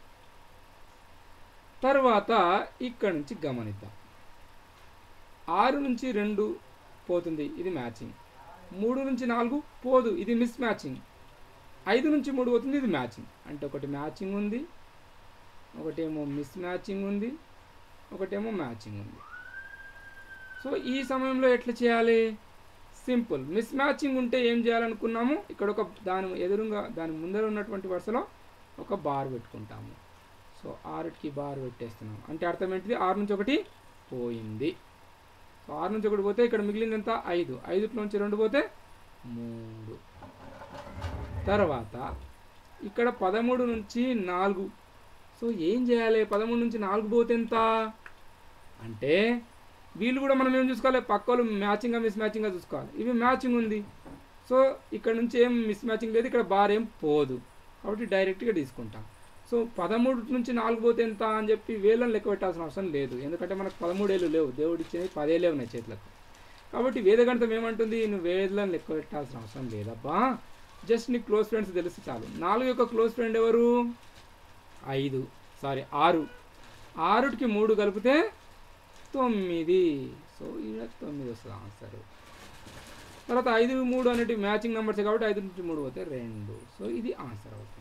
తర్వాత ఇక్కడ నుంచి గమనిద్దాం ఆరు నుంచి రెండు పోతుంది ఇది మ్యాచింగ్ మూడు నుంచి నాలుగు పోదు ఇది మిస్ మ్యాచింగ్ ఐదు నుంచి మూడు పోతుంది ఇది మ్యాచింగ్ అంటే ఒకటి మ్యాచింగ్ ఉంది ఒకటేమో మిస్ మ్యాచింగ్ ఉంది ఒకటేమో మ్యాచింగ్ ఉంది సో ఈ సమయంలో ఎట్లా చేయాలి సింపుల్ మిస్ మ్యాచింగ్ ఉంటే ఏం చేయాలనుకున్నాము ఇక్కడ ఒక దాని ఎదురుగా దాని ముందర ఉన్నటువంటి వరుసలో ఒక బార్ పెట్టుకుంటాము సో ఆరుకి బార్ పెట్టేస్తున్నాం అంటే అర్థం ఏంటిది ఆరు నుంచి ఒకటి పోయింది సో ఆరు నుంచి ఒకటి పోతే ఇక్కడ మిగిలింది ఎంత ఐదు ఐదు నుంచి రెండు పోతే మూడు తర్వాత ఇక్కడ పదమూడు నుంచి నాలుగు సో ఏం చేయాలి పదమూడు నుంచి నాలుగు పోతే ఎంత అంటే వీళ్ళు కూడా మనం ఏం చూసుకోవాలి పక్క వాళ్ళు మ్యాచింగ్గా మిస్ మ్యాచింగ్గా చూసుకోవాలి ఇవి మ్యాచింగ్ ఉంది సో ఇక్కడ నుంచి ఏం మిస్ మ్యాచింగ్ లేదు ఇక్కడ బార్ ఏం పోదు కాబట్టి డైరెక్ట్గా తీసుకుంటాం సో పదమూడు నుంచి నాలుగు పోతే ఎంత అని చెప్పి వేలను లెక్క పెట్టాల్సిన అవసరం లేదు ఎందుకంటే మనకు పదమూడేళ్ళు లేవు దేవుడు ఇచ్చినవి పదేళ్ళే ఉన్నాయి చేతులకు కాబట్టి వేదగణితం ఏమంటుంది నువ్వు వేలను లెక్క పెట్టాల్సిన అవసరం లేదబ్బా జస్ట్ నీ క్లోజ్ ఫ్రెండ్స్ తెలిసి చాలు నాలుగు యొక్క క్లోజ్ ఫ్రెండ్ ఎవరు ఐదు సారీ ఆరు ఆరుటికి మూడు కలిపితే తొమ్మిది సో ఈడ తొమ్మిది వస్తుంది ఆన్సర్ తర్వాత ఐదు మూడు అనేటివి మ్యాచింగ్ నెంబర్స్ కాబట్టి ఐదు నుంచి మూడు పోతే రెండు సో ఇది ఆన్సర్ అవుతుంది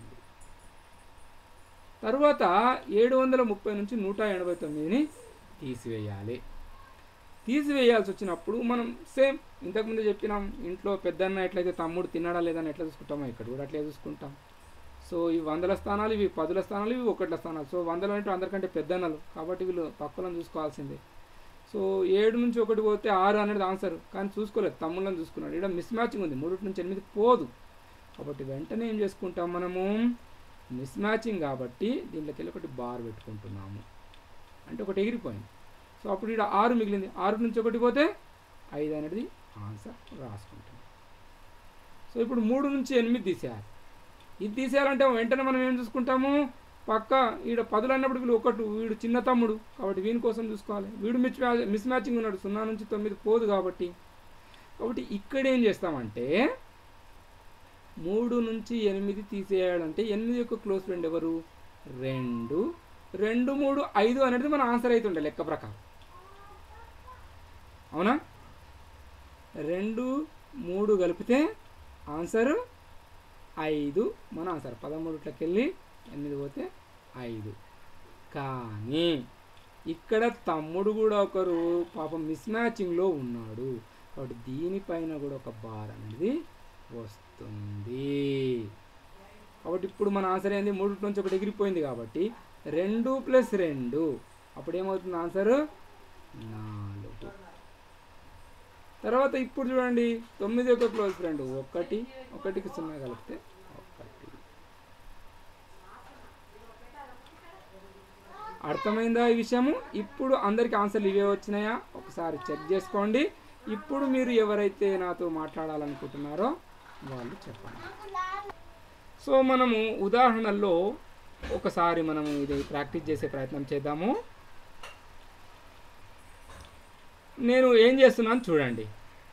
తర్వాత ఏడు వందల ముప్పై నుంచి నూట ఎనభై తొమ్మిదిని తీసివేయాలి తీసివేయాల్సి వచ్చినప్పుడు మనం సేమ్ ఇంతకుముందు చెప్పినాం ఇంట్లో పెద్దన్న ఎట్లయితే తమ్ముడు తిన్నాడా లేదని ఎట్లా చూసుకుంటామో ఇక్కడ కూడా అట్లే చూసుకుంటాం సో ఇవి వందల స్థానాలు ఇవి పదుల స్థానాలు ఇవి ఒకట్ల స్థానాలు సో వందలు అంటే అందరికంటే పెద్దన్నలు కాబట్టి వీళ్ళు పక్కలను చూసుకోవాల్సిందే సో ఏడు నుంచి ఒకటి పోతే ఆరు అనేది ఆన్సర్ కానీ చూసుకోలేదు తమ్ముళ్ళని చూసుకున్నాడు ఇక్కడ మిస్ మ్యాచింగ్ ఉంది మూడు నుంచి ఎనిమిది పోదు కాబట్టి వెంటనే ఏం చేసుకుంటాం మనము మిస్ మ్యాచింగ్ కాబట్టి దీంట్లోకి వెళ్ళి ఒకటి బార్ పెట్టుకుంటున్నాము అంటే ఒకటి ఎగిరిపోయింది సో అప్పుడు ఇక్కడ ఆరు మిగిలింది ఆరు నుంచి ఒకటి పోతే ఐదు అనేది ఆన్సర్ రాసుకుంటాం సో ఇప్పుడు మూడు నుంచి ఎనిమిది తీసేయాలి ఇది తీసేయాలంటే వెంటనే మనం ఏం చూసుకుంటాము పక్క ఈడ పదులు అన్నప్పుడు వీళ్ళు ఒకటి వీడు చిన్న తమ్ముడు కాబట్టి వీని కోసం చూసుకోవాలి వీడు మిస్ మిస్ మ్యాచింగ్ ఉన్నాడు సున్నా నుంచి తొమ్మిది పోదు కాబట్టి కాబట్టి ఇక్కడ ఏం చేస్తామంటే మూడు నుంచి ఎనిమిది తీసేయాలంటే ఎనిమిది యొక్క క్లోజ్ ఫ్రెండ్ ఎవరు రెండు రెండు మూడు ఐదు అనేది మన ఆన్సర్ అవుతుండే లెక్క ప్రకారం అవునా రెండు మూడు కలిపితే ఆన్సర్ ఐదు మన ఆన్సర్ పదమూడుట్లోకి వెళ్ళి ఎనిమిది పోతే ఐదు కానీ ఇక్కడ తమ్ముడు కూడా ఒకరు పాపం మిస్ మ్యాచింగ్లో ఉన్నాడు కాబట్టి దీనిపైన కూడా ఒక బార్ అనేది వస్తుంది కాబట్టి ఇప్పుడు మన ఆన్సర్ ఏంది మూడు నుంచి ఒకటి ఎగిరిపోయింది కాబట్టి రెండు ప్లస్ రెండు అప్పుడు ఏమవుతుంది ఆన్సర్ నాలుగు తర్వాత ఇప్పుడు చూడండి తొమ్మిది యొక్క క్లోజ్ ఫ్రెండ్ ఒకటి ఒకటికి సున్నా కలిపితే ఒకటి అర్థమైందా ఈ విషయము ఇప్పుడు అందరికి ఆన్సర్లు ఇవే వచ్చినాయా ఒకసారి చెక్ చేసుకోండి ఇప్పుడు మీరు ఎవరైతే నాతో మాట్లాడాలనుకుంటున్నారో వాళ్ళు చెప్పండి సో మనము ఉదాహరణల్లో ఒకసారి మనము ఇది ప్రాక్టీస్ చేసే ప్రయత్నం చేద్దాము నేను ఏం చేస్తున్నాను చూడండి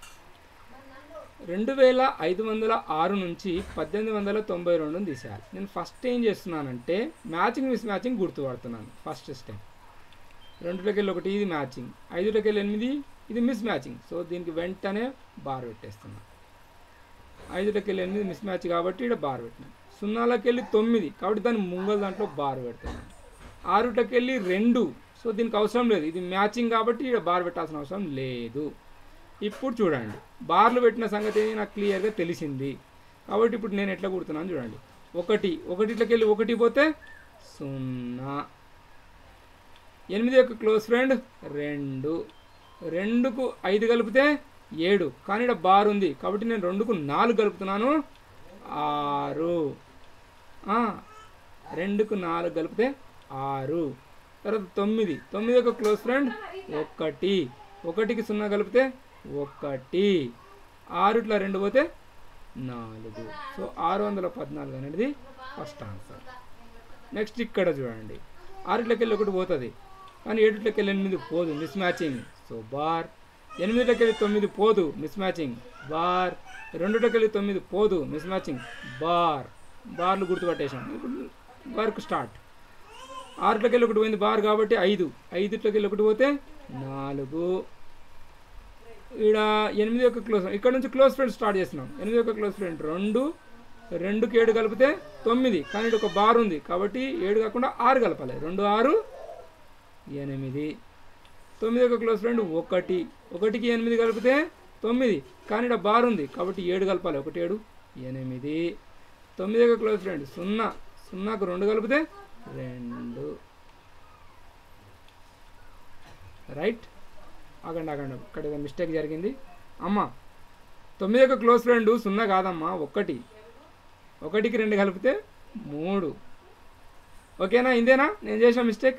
రెండు వేల ఐదు వందల ఆరు నుంచి పద్దెనిమిది వందల తొంభై రెండుని తీసేయాలి నేను ఫస్ట్ ఏం చేస్తున్నానంటే మ్యాచింగ్ మిస్ మ్యాచింగ్ గుర్తుపడుతున్నాను ఫస్ట్ స్టెప్ రెండులోకి వెళ్ళి ఒకటి ఇది మ్యాచింగ్ ఐదులోకి వెళ్ళి ఎనిమిది ఇది మిస్ మ్యాచింగ్ సో దీనికి వెంటనే బార్ పెట్టేస్తున్నాను ఐదులోకి వెళ్ళి ఎనిమిది మిస్ మ్యాచ్ కాబట్టి ఇక్కడ బార్ పెట్టినాను సున్నాలోకి వెళ్ళి తొమ్మిది కాబట్టి దాని ముంగల దాంట్లో బార్ పెడుతున్నాను ఆరుటకి వెళ్ళి రెండు సో దీనికి అవసరం లేదు ఇది మ్యాచింగ్ కాబట్టి ఇక్కడ బార్ పెట్టాల్సిన అవసరం లేదు ఇప్పుడు చూడండి బార్లు పెట్టిన సంగతి నాకు క్లియర్గా తెలిసింది కాబట్టి ఇప్పుడు నేను ఎట్లా కుడుతున్నాను చూడండి ఒకటి ఒకటిలోకి వెళ్ళి ఒకటి పోతే సున్నా ఎనిమిది యొక్క క్లోజ్ ఫ్రెండ్ రెండు రెండుకు ఐదు కలిపితే ఏడు కానీ ఇక్కడ బార్ ఉంది కాబట్టి నేను రెండుకు నాలుగు కలుపుతున్నాను ఆరు ఆ, రెండుకు నాలుగు కలిపితే ఆరు తర్వాత తొమ్మిది తొమ్మిది యొక్క క్లోజ్ ఫ్రెండ్ ఒకటి ఒకటికి సున్నా కలిపితే ఒకటి ఆరు ఇట్లా రెండు పోతే నాలుగు సో ఆరు వందల పద్నాలుగు అనేది ఫస్ట్ ఆన్సర్ నెక్స్ట్ ఇక్కడ చూడండి ఆరుట్లోకి వెళ్ళి ఒకటి పోతుంది కానీ ఏడుట్లోకి వెళ్ళి ఎనిమిది పోదు మిస్ మ్యాచింగ్ సో బార్ ఎనిమిదిలోకి వెళ్ళి తొమ్మిది పోదు మిస్ మ్యాచింగ్ బార్ రెండులోకి వెళ్ళి తొమ్మిది పోదు మిస్ మ్యాచింగ్ బార్ బార్లు గుర్తుపట్టేసాం ఇప్పుడు వర్క్ స్టార్ట్ ఆరుట్లోకి వెళ్ళి ఒకటి పోయింది బార్ కాబట్టి ఐదు ఐదుట్లోకి వెళ్ళి ఒకటి పోతే నాలుగు ఈడ ఎనిమిది యొక్క క్లోజ్ ఇక్కడ నుంచి క్లోజ్ ఫ్రెండ్ స్టార్ట్ చేస్తున్నాం ఎనిమిది యొక్క క్లోజ్ ఫ్రెండ్ రెండు రెండుకి ఏడు కలిపితే తొమ్మిది కానీ ఇక్కడ ఒక బార్ ఉంది కాబట్టి ఏడు కాకుండా ఆరు కలపాలి రెండు ఆరు ఎనిమిది తొమ్మిది యొక్క క్లోజ్ ఫ్రెండ్ ఒకటి ఒకటికి ఎనిమిది కలిపితే తొమ్మిది కానీ ఇక్కడ బార్ ఉంది కాబట్టి ఏడు కలపాలి ఒకటి ఏడు ఎనిమిది తొమ్మిది యొక్క క్లోజ్ ఫ్రెండ్ సున్నా సున్నాకు రెండు కలిపితే రెండు రైట్ ఆగండి ఆగండి ఇక్కడ ఏదో మిస్టేక్ జరిగింది అమ్మ తొమ్మిది యొక్క క్లోజ్ ఫ్రెండ్ సున్నా కాదమ్మా ఒకటి ఒకటికి రెండు కలిపితే మూడు ఓకేనా ఇందేనా నేను చేసిన మిస్టేక్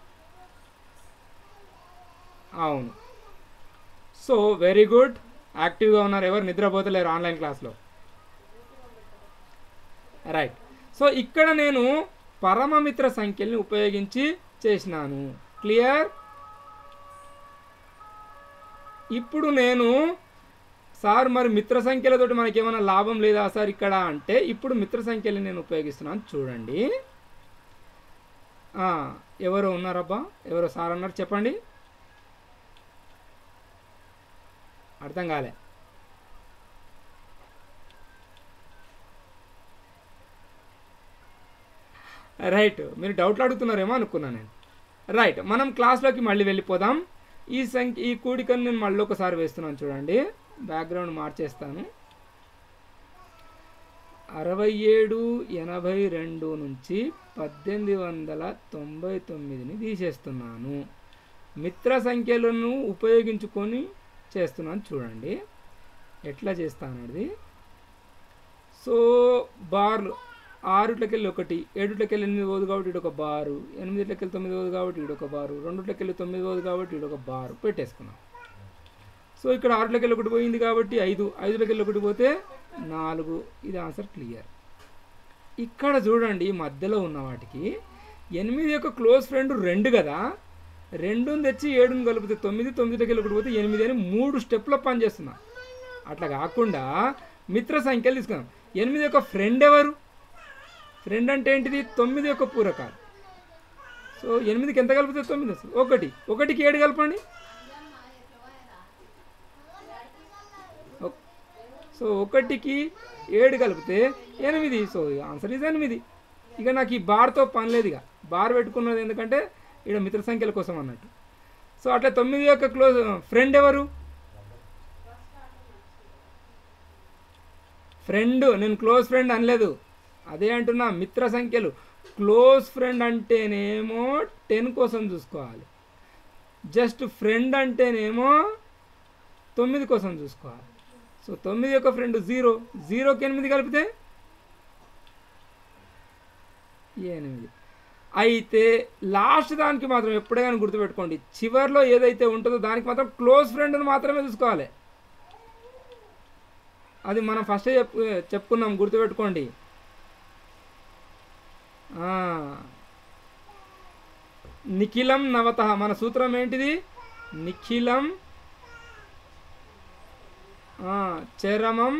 అవును సో వెరీ గుడ్ యాక్టివ్గా ఉన్నారు ఎవరు నిద్రపోతలేరు ఆన్లైన్ క్లాస్లో రైట్ సో ఇక్కడ నేను పరమమిత్ర సంఖ్యల్ని ఉపయోగించి చేసినాను క్లియర్ ఇప్పుడు నేను సార్ మరి మిత్ర సంఖ్యలతోటి మనకి ఏమైనా లాభం లేదా సార్ ఇక్కడ అంటే ఇప్పుడు మిత్ర సంఖ్యలు నేను ఉపయోగిస్తున్నాను చూడండి ఆ, ఎవరో ఉన్నారబ్బా ఎవరో సార్ అన్నారు చెప్పండి అర్థం కాలే రైట్ మీరు డౌట్లు అడుగుతున్నారేమో అనుకున్నాను నేను రైట్ మనం క్లాస్లోకి మళ్ళీ వెళ్ళిపోదాం ఈ సంఖ్య ఈ కూడికను నేను మళ్ళీ ఒకసారి వేస్తున్నాను చూడండి బ్యాక్గ్రౌండ్ మార్చేస్తాను అరవై ఏడు ఎనభై రెండు నుంచి పద్దెనిమిది వందల తొంభై తొమ్మిదిని తీసేస్తున్నాను మిత్ర సంఖ్యలను ఉపయోగించుకొని చేస్తున్నాను చూడండి ఎట్లా చేస్తాను అనేది సో బార్లు ఆరుట్లకెళ్ళి ఒకటి ఏడుట్లకెళ్ళి ఎనిమిది పోదు కాబట్టి ఇటు ఒక బారు ఎనిమిదిట్లకెళ్ళి తొమ్మిది పోదు కాబట్టి ఇటు ఒక బారు రెండుట్లకెళ్ళి తొమ్మిది పోదు కాబట్టి ఇటు ఒక బారు పెట్టేసుకున్నాం సో ఇక్కడ ఆరుట్లకెళ్ళి ఒకటి పోయింది కాబట్టి ఐదు ఐదులకెళ్ళి ఒకటి పోతే నాలుగు ఇది ఆన్సర్ క్లియర్ ఇక్కడ చూడండి మధ్యలో ఉన్న వాటికి ఎనిమిది యొక్క క్లోజ్ ఫ్రెండ్ రెండు కదా రెండుని తెచ్చి ఏడుని కలిపితే తొమ్మిది తొమ్మిదికి ఒకటి పోతే ఎనిమిది అని మూడు స్టెప్ల పని చేస్తున్నా అట్లా కాకుండా మిత్ర సంఖ్యలు తీసుకున్నాం ఎనిమిది యొక్క ఫ్రెండ్ ఎవరు ఫ్రెండ్ అంటే ఏంటిది తొమ్మిది యొక్క పూరకాలు సో ఎనిమిదికి ఎంత కలిపితే తొమ్మిది వస్తుంది ఒకటి ఒకటికి ఏడు కలపండి ఒక్- సో ఒకటికి ఏడు కలిపితే ఎనిమిది సో ఆన్సర్ ఇస్ ఎనిమిది ఇక నాకు ఈ బార్తో పని లేదు ఇక బార్ పెట్టుకున్నది ఎందుకంటే ఇక్కడ మిత్ర సంఖ్యల కోసం అన్నట్టు సో అట్లా తొమ్మిది యొక్క క్లోజ్ ఫ్రెండ్ ఎవరు ఫ్రెండ్ నేను క్లోజ్ ఫ్రెండ్ అనలేదు అదే అంటున్నా మిత్ర సంఖ్యలు క్లోజ్ ఫ్రెండ్ అంటేనేమో టెన్ కోసం చూసుకోవాలి జస్ట్ ఫ్రెండ్ అంటేనేమో తొమ్మిది కోసం చూసుకోవాలి సో తొమ్మిది యొక్క ఫ్రెండ్ జీరో జీరోకి ఎనిమిది కలిపితే ఎనిమిది అయితే లాస్ట్ దానికి మాత్రం ఎప్పుడైనా గుర్తుపెట్టుకోండి చివర్లో ఏదైతే ఉంటుందో దానికి మాత్రం క్లోజ్ ఫ్రెండ్ని మాత్రమే చూసుకోవాలి అది మనం ఫస్ట్ చెప్పు చెప్పుకున్నాం గుర్తుపెట్టుకోండి ఆ, నిఖిలం నవత మన సూత్రం ఏంటిది నిఖిలం ఆ, చరమం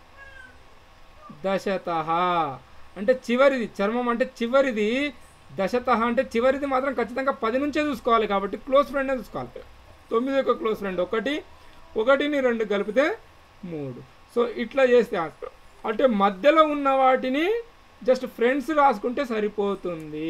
దశత అంటే చివరిది చర్మం అంటే చివరిది దశత అంటే చివరిది మాత్రం ఖచ్చితంగా పది నుంచే చూసుకోవాలి కాబట్టి క్లోజ్ ఫ్రెండ్ చూసుకోవాలి తొమ్మిది యొక్క క్లోజ్ ఫ్రెండ్ ఒకటి ఒకటిని రెండు కలిపితే మూడు సో ఇట్లా చేస్తే answer. అంటే మధ్యలో ఉన్న వాటిని జస్ట్ ఫ్రెండ్స్ రాసుకుంటే సరిపోతుంది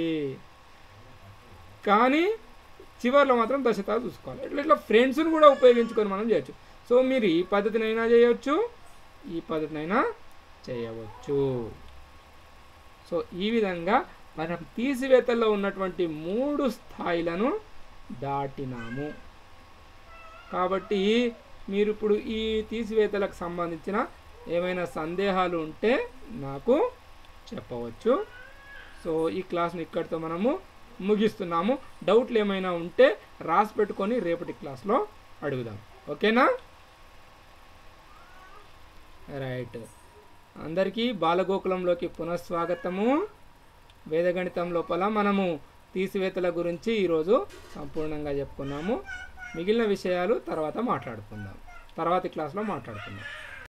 కానీ చివరిలో మాత్రం దశత చూసుకోవాలి ఇట్లా ఇట్లా ఫ్రెండ్స్ని కూడా ఉపయోగించుకొని మనం చేయొచ్చు సో మీరు ఈ పద్ధతినైనా చేయవచ్చు ఈ పద్ధతినైనా చేయవచ్చు సో ఈ విధంగా మనం తీసివేతల్లో ఉన్నటువంటి మూడు స్థాయిలను దాటినాము కాబట్టి మీరు ఇప్పుడు ఈ తీసివేతలకు సంబంధించిన ఏమైనా సందేహాలు ఉంటే నాకు చెప్పవచ్చు సో ఈ క్లాస్ని ఇక్కడితో మనము ముగిస్తున్నాము డౌట్లు ఏమైనా ఉంటే రాసి పెట్టుకొని రేపటి క్లాస్లో అడుగుదాం ఓకేనా రైట్ అందరికీ బాలగోకులంలోకి పునఃస్వాగతము వేదగణితం లోపల మనము తీసివేతల గురించి ఈరోజు సంపూర్ణంగా చెప్పుకున్నాము మిగిలిన విషయాలు తర్వాత మాట్లాడుకుందాం తర్వాతి క్లాస్లో మాట్లాడుకుందాం